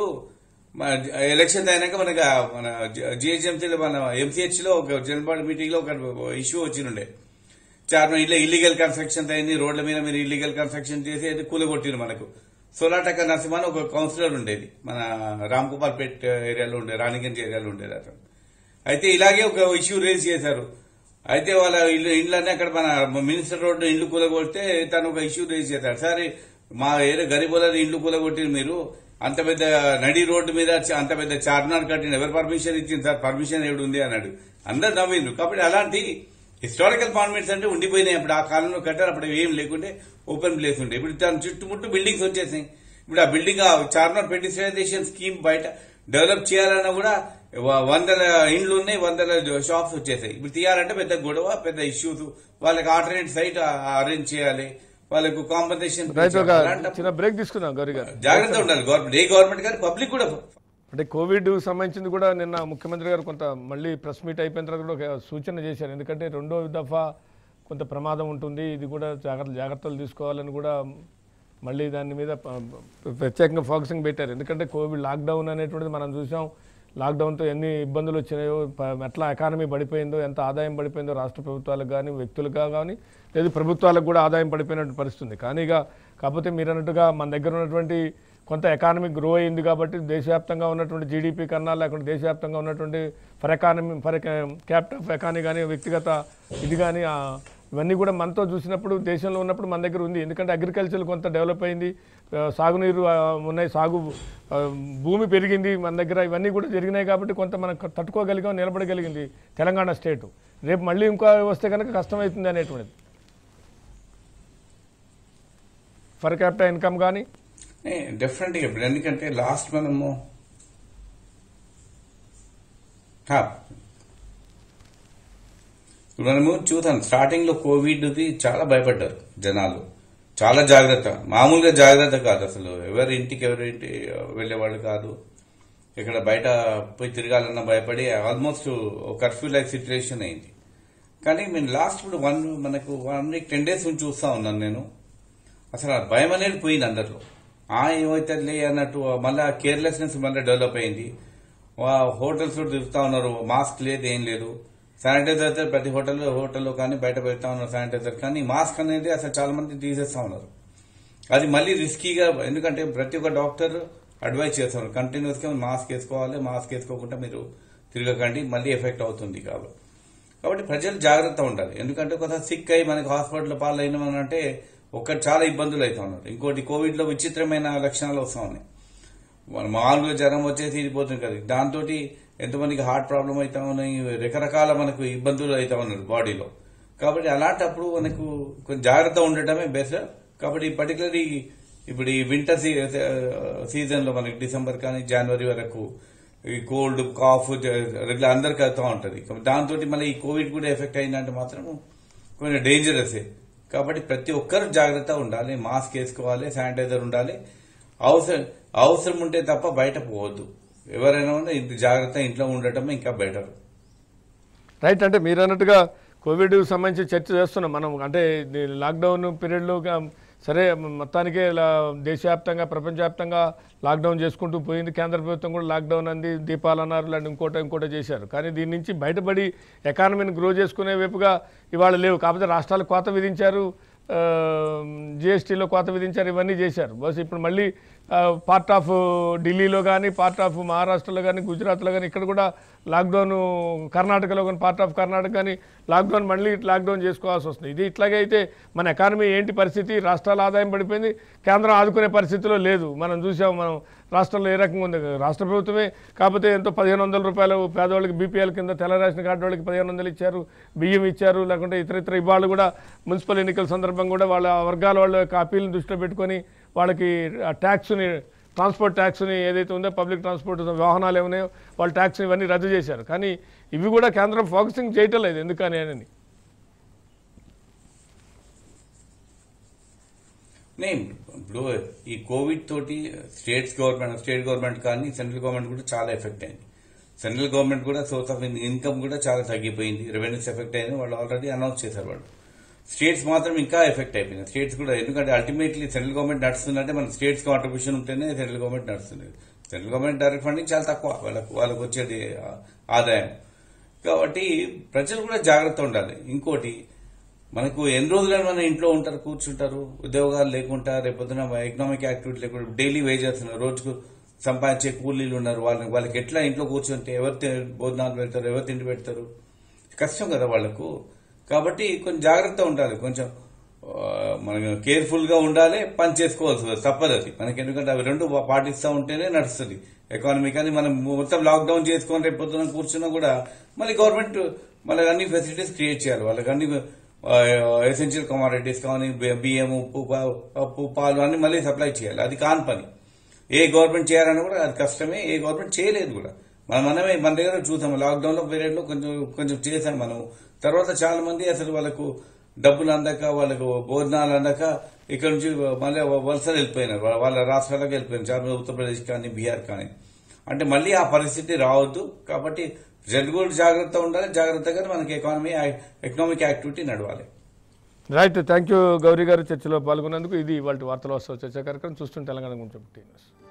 Speaker 2: ఎలక్షన్ అయినాక మనకి ఆ మన జిహెచ్ఎంసీలో మన ఎంసీహెచ్ లో ఒక జనరల్ మీటింగ్ లో ఒక ఇష్యూ వచ్చినుండే చార్మినార్ ఇట్లా ఇల్లీగల్ కన్స్ట్రక్షన్ అయింది రోడ్ల మీద మీరు ఇల్లీగల్ కన్స్ట్రక్షన్ చేసి అది కూలగొట్టిరు మనకు సోలాటక నరసింహ అని ఒక కౌన్సిలర్ ఉండేది మన రామ్ గోపాల్ పేట్ ఏరియాలో ఉండే రాణిగంజ్ ఏరియాలో ఉండేది అతను అయితే ఇలాగే ఒక ఇష్యూ రేజ్ చేశారు అయితే వాళ్ళ ఇల్లు ఇండ్లన్నీ అక్కడ మన మినిస్టర్ రోడ్డు ఇండ్లు కూలగొడితే తను ఒక ఇష్యూ రేజ్ చేశారు సరే మా ఏరియా గరీబులని ఇండ్లు కూలగొట్టిరు మీరు అంత పెద్ద నడి రోడ్డు మీద చ- అంత పెద్ద చార్మినార్ కట్టిన ఎవరు పర్మిషన్ ఇచ్చింది సార్ పర్మిషన్ ఏడు ఉంది అన్నాడు అందరు నవ్విండ్రు కాబట్టి అలాంటి హిస్టారికల్ మాన్మెంట్స్ అంటే ఉండిపోయినాయి అప్పుడు ఆ కాలంలో కట్టారు అప్పుడు ఏం లేకుంటే ఓపెన్ ప్లేస్ ఉండే ఇప్పుడు దాని చుట్టుముట్టు బిల్డింగ్స్ వచ్చేసాయి ఇప్పుడు ఆ బిల్డింగ్ ఆ చార్మినార్ పెటిసైజేషన్ స్కీమ్ బయట డెవలప్ చేయాలన్నా కూడా వ- వందల ఇండ్లు ఉన్నాయి వందల షాప్స్ వచ్చేసాయి ఇప్పుడు తీయాలంటే పెద్ద గొడవ పెద్ద ఇష్యూస్ వాళ్ళకి ఆల్టర్నేట్ సైట్ అరేంజ్ చేయాలి వాళ్ళకు కాంపన్సేషన్
Speaker 1: రైట్ ఒక చిన్న బ్రేక్ తీసుకుందాం గౌరీ గారు
Speaker 2: జాగ్రత్త ఉండాలి గవర్నమెంట్ ఏ గవర్నమెంట్ కానీ పబ్లిక్ కూడా
Speaker 1: అంటే కోవిడ్ సంబంధించింది కూడా నిన్న ముఖ్యమంత్రి గారు కొంత మళ్ళీ ప్రెస్ మీట్ అయిపోయిన తర్వాత కూడా ఒక సూచన చేశారు ఎందుకంటే రెండో దఫా కొంత ప్రమాదం ఉంటుంది ఇది కూడా జాగ్రత్త జాగ్రత్తలు తీసుకోవాలని కూడా మళ్ళీ దాని మీద ప- ప్రత్యేకంగా ఫోకసింగ్ పెట్టారు ఎందుకంటే కోవిడ్ లాక్డౌన్ అనేటువంటిది మనం చూసాం లాక్డౌన్తో ఎన్ని ఇబ్బందులు వచ్చినాయో ప- ఎట్లా ఎకానమీ పడిపోయిందో ఎంత ఆదాయం పడిపోయిందో రాష్ట్ర ప్రభుత్వాలకు కానీ వ్యక్తులుగా కానీ లేదు ప్రభుత్వాలకు కూడా ఆదాయం పడిపోయినటువంటి పరిస్థితి ఉంది కానీ ఇక కాకపోతే మీరు అన్నట్టుగా మన దగ్గర ఉన్నటువంటి కొంత ఎకానమీ గ్రో అయింది కాబట్టి దేశవ్యాప్తంగా ఉన్నటువంటి జీడిపి కన్నా లేకుంటే దేశవ్యాప్తంగా ఉన్నటువంటి for economy for capital of economy కానీ వ్యక్తిగత ఇది కానీ ఆ, ఇవన్నీ కూడా మనతో చూసినప్పుడు దేశంలో ఉన్నప్పుడు మన దగ్గర ఉంది ఎందుకంటే అగ్రికల్చర్ కొంత డెవలప్ అయింది ఆ, సాగునీరు ఆ, ఉన్నాయి సాగు ఆ, భూమి పెరిగింది మన దగ్గర ఇవన్నీ కూడా జరిగినాయి కాబట్టి కొంత మనం తట్టుకోగలిగాం నిలబడగలిగింది తెలంగాణ స్టేట్ రేపు మళ్ళీ ఇంకా వస్తే కనుక కష్టమవుతుంది అనేటువంటిది ఫర్ క్యాపిటల్ ఇన్కమ్ కానీ
Speaker 2: డెఫినెట్గా ఇప్పుడు ఎందుకంటే లాస్ట్ మనము హా. ఇప్పుడు మనము చూద్దాం స్టార్టింగ్ లో కోవిడ్ ది చాలా భయపడ్డారు జనాలు చాలా జాగ్రత్త మామూలుగా జాగ్రత్త కాదు అసలు ఎవరి ఇంటికి ఎవరి ఇంటి వెళ్ళేవాళ్ళు కాదు ఇక్కడ బయట పోయి తిరగాలన్న భయపడి ఆల్మోస్ట్ కర్ఫ్యూ లైక్ సిచ్యువేషన్ అయింది కానీ నేను లాస్ట్ ఇప్పుడు వన్ మనకు వన్ వీక్ టెన్ డేస్ నుంచి చూస్తా ఉన్నాను నేను అసలు ఆ భయం అనేది పోయింది అందరిలో ఆ ఏమవుతుందిలే అన్నట్టు మళ్ళీ కేర్లెస్నెస్ మళ్ళీ డెవలప్ అయింది వా- హోటల్స్ కూడా తిరుగుతా ఉన్నారు మాస్క్ లేదు ఏం లేదు శానిటైజర్ అయితే ప్రతి హోటల్ హోటల్లో కానీ బయట పెడతా ఉన్నారు శానిటైజర్ కానీ మాస్క్ అనేది అసలు చాలా మంది తీసేస్తా ఉన్నారు అది మళ్ళీ రిస్కీగా ఎందుకంటే ప్రతి ఒక్క డాక్టర్ అడ్వైస్ చేస్తున్నారు కంటిన్యూస్ గా మాస్క్ వేసుకోవాలి మాస్క్ వేసుకోకుండా మీరు తిరగకండి మళ్ళీ ఎఫెక్ట్ అవుతుంది కాబట్టి కాబట్టి ప్రజలు జాగ్రత్త ఉండాలి ఎందుకంటే కొంత సిక్ అయి మనకి హాస్పిటల్ పాలైన అంటే ఒక్కటి చాలా ఇబ్బందులు అవుతా ఉన్నారు ఇంకోటి కోవిడ్ లో విచిత్రమైన లక్షణాలు వస్తా ఉన్నాయి మన మామూలుగా జ్వరం వచ్చేసి తీరిపోతుంది కదా దాంతో ఎంతమందికి హార్ట్ ప్రాబ్లం అవుతా ఉన్నాయి రకరకాల మనకు ఇబ్బందులు అవుతా ఉన్నారు బాడీలో కాబట్టి అలాంటప్పుడు మనకు కొంచెం జాగ్రత్త ఉండటమే బెస్ట్ కాబట్టి పర్టికులర్ ఇప్పుడు ఈ వింటర్ సీజన్ లో మనకి డిసెంబర్ కానీ జనవరి వరకు ఈ కోల్డ్ కాఫ్ రెగ్యులర్ అందరికి అవుతూ ఉంటది దాంతో మళ్ళీ ఈ కోవిడ్ కూడా ఎఫెక్ట్ అయిందంటే మాత్రం కొంచెం డేంజరస్ కాబట్టి ప్రతి ఒక్కరు జాగ్రత్త ఉండాలి మాస్క్ వేసుకోవాలి శానిటైజర్ ఉండాలి అవసరం అవసరం ఉంటే తప్ప బయట పోవద్దు ఎవరైనా ఉన్నా ఇంత జాగ్రత్త ఇంట్లో ఉండటం ఇంకా బెటర్
Speaker 1: రైట్ అంటే మీరు అన్నట్టుగా కోవిడ్ సంబంధించి చర్చ చేస్తున్నాం మనం అంటే ఇది లాక్డౌన్ పీరియడ్లో గా- సరే మొత్తానికి ఇలా దేశవ్యాప్తంగా ప్రపంచవ్యాప్తంగా లాక్డౌన్ చేసుకుంటూ పోయింది కేంద్ర ప్రభుత్వం కూడా లాక్డౌన్ అంది దీపాలు అన్నారు లాంటి ఇంకోట ఇంకోట చేశారు కానీ దీని నుంచి బయటపడి ఎకానమీని గ్రో చేసుకునే వైపుగా ఇవాళ లేవు కాకపోతే రాష్ట్రాలు కోత విధించారు జిఎస్టీలో కోత విధించారు ఇవన్నీ చేశారు బస్ ఇప్పుడు మళ్ళీ పార్ట్ ఆఫ్ ఢిల్లీలో కానీ పార్ట్ ఆఫ్ మహారాష్ట్రలో కానీ గుజరాత్లో కానీ ఇక్కడ కూడా లాక్డౌన్ కర్ణాటకలో కానీ పార్ట్ ఆఫ్ కర్ణాటక కానీ లాక్డౌన్ మళ్ళీ లాక్డౌన్ చేసుకోవాల్సి వస్తుంది ఇది ఇట్లాగే అయితే మన ఎకానమీ ఏంటి పరిస్థితి రాష్ట్రాల ఆదాయం పడిపోయింది కేంద్రం ఆదుకునే పరిస్థితిలో లేదు మనం చూసాం మనం రాష్ట్రంలో ఏ రకంగా ఉంది రాష్ట్ర ప్రభుత్వమే కాకపోతే ఎంతో పదిహేను వందల రూపాయలు పేదవాళ్ళకి బీపీఎల్ కింద తెల్ల రేషన్ కార్డు వాళ్ళకి పదిహేను వందలు ఇచ్చారు బియ్యం ఇచ్చారు లేకుంటే ఇతర ఇతర ఇవాళ కూడా మున్సిపల్ ఎన్నికల సందర్భంగా కూడా వాళ్ళ వర్గాల వాళ్ళ యొక్క అప్పీల్ని దృష్టిలో పెట్టుకొని వాళ్ళకి ఆ ట్యాక్స్ని ట్రాన్స్పోర్ట్ ట్యాక్స్ని ఏదైతే ఉందో పబ్లిక్ ట్రాన్స్పోర్ట్ వాహనాలు ఏమున్నాయో వాళ్ళ ట్యాక్స్ ఇవన్నీ రద్దు చేశారు కానీ ఇవి కూడా కేంద్రం ఫోకసింగ్ చేయటం లేదు ఎందుకని అని
Speaker 2: నేను ఇప్పుడు ఈ కోవిడ్ తోటి స్టేట్స్ గవర్నమెంట్ స్టేట్ గవర్నమెంట్ కానీ సెంట్రల్ గవర్నమెంట్ కూడా చాలా ఎఫెక్ట్ అయింది సెంట్రల్ గవర్నమెంట్ కూడా సోర్స్ ఆఫ్ ఇన్కమ్ కూడా చాలా తగ్గిపోయింది రెవెన్యూస్ ఎఫెక్ట్ అయింది వాళ్ళు ఆల్రెడీ అనౌన్స్ చేశారు వాళ్ళు స్టేట్స్ మాత్రం ఇంకా ఎఫెక్ట్ అయిపోయింది స్టేట్స్ కూడా ఎందుకంటే అల్టిమేట్లీ సెంట్రల్ గవర్నమెంట్ నడుస్తుందంటే మన స్టేట్స్ కాంట్రిబ్యూషన్ ఉంటేనే సెంట్రల్ గవర్నమెంట్ నడుస్తుంది సెంట్రల్ గవర్నమెంట్ డైరెక్ట్ ఫండింగ్ చాలా తక్కువ వాళ్ళకు వాళ్ళకు వచ్చేది ఆ- ఆదాయం కాబట్టి ప్రజలు కూడా జాగ్రత్త ఉండాలి ఇంకోటి మనకు ఎన్ని రోజులని మన ఇంట్లో ఉంటారు కూర్చుంటారు ఉద్యోగాలు లేకుండా రేపొద్దున ఎకనామిక్ యాక్టివిటీ లేకుండా డైలీ వేజెస్ ఉన్నారు రోజుకు సంపాదించే కూలీలు ఉన్నారు వాళ్ళకి వాళ్ళకి ఎట్లా ఇంట్లో కూర్చుంటే ఎవరు తి- భోజనాలు పెడతారు ఎవరు తిండి పెడతారు కష్టం కదా వాళ్ళకు కాబట్టి కొంచెం జాగ్రత్త ఉండాలి కొంచెం ఆ, మనం కేర్ఫుల్ గా ఉండాలి పని చేసుకోవాల్సి వస్తుంది. తప్పదు అది మనకి ఎందుకంటే అవి రెండు పాటిస్తూ ఉంటేనే నడుస్తుంది ఎకానమీ కానీ మనం మొత్తం లాక్డౌన్ చేసుకొని రేపు పొద్దున కూర్చున్నా కూడా మళ్ళీ గవర్నమెంట్ మళ్ళీ అన్ని ఫెసిలిటీస్ క్రియేట్ చేయాలి వాళ్ళకి అన్ని ఎసెన్షియల్ కమాడిటీస్ కానీ బి- బియ్యం ఉప్పు పా- పప్పు పాలు అన్ని మళ్ళీ సప్లై చేయాలి అది కాని పని ఏ గవర్నమెంట్ చేయాలని కూడా అది కష్టమే ఏ గవర్నమెంట్ చేయలేదు కూడా మనం మనమే మన దగ్గర చూసాం లాక్డౌన్ లో పీరియడ్ లో కొంచెం కొంచెం చేసాం మనం తర్వాత చాలా మంది అసలు వాళ్ళకు డబ్బులు అందక వాళ్ళకు భోజనాలు అందక ఇక్కడ నుంచి మళ్ళీ వలసలు వెళ్ళిపోయినారు వాళ్ళ- వాళ్ళ రాష్ట్రాలకు వెళ్ళిపోయినారు చాలా మంది ఉత్తరప్రదేశ్ కానీ బీహార్ కానీ అంటే మళ్ళీ ఆ పరిస్థితి రావద్దు కాబట్టి ప్రజలు కూడా జాగ్రత్త ఉండాలి జాగ్రత్తగా మనకి ఎకానమీ ఎకనామిక్ యాక్టివిటీ నడవాలి
Speaker 1: right thank you Gauri garu చర్చలో పాల్గొన్నందుకు ఇది వాళ్ళ వార్తలు వస్తావు చర్చా కార్యక్రమం చూస్తుంటే తెలంగాణ గురించి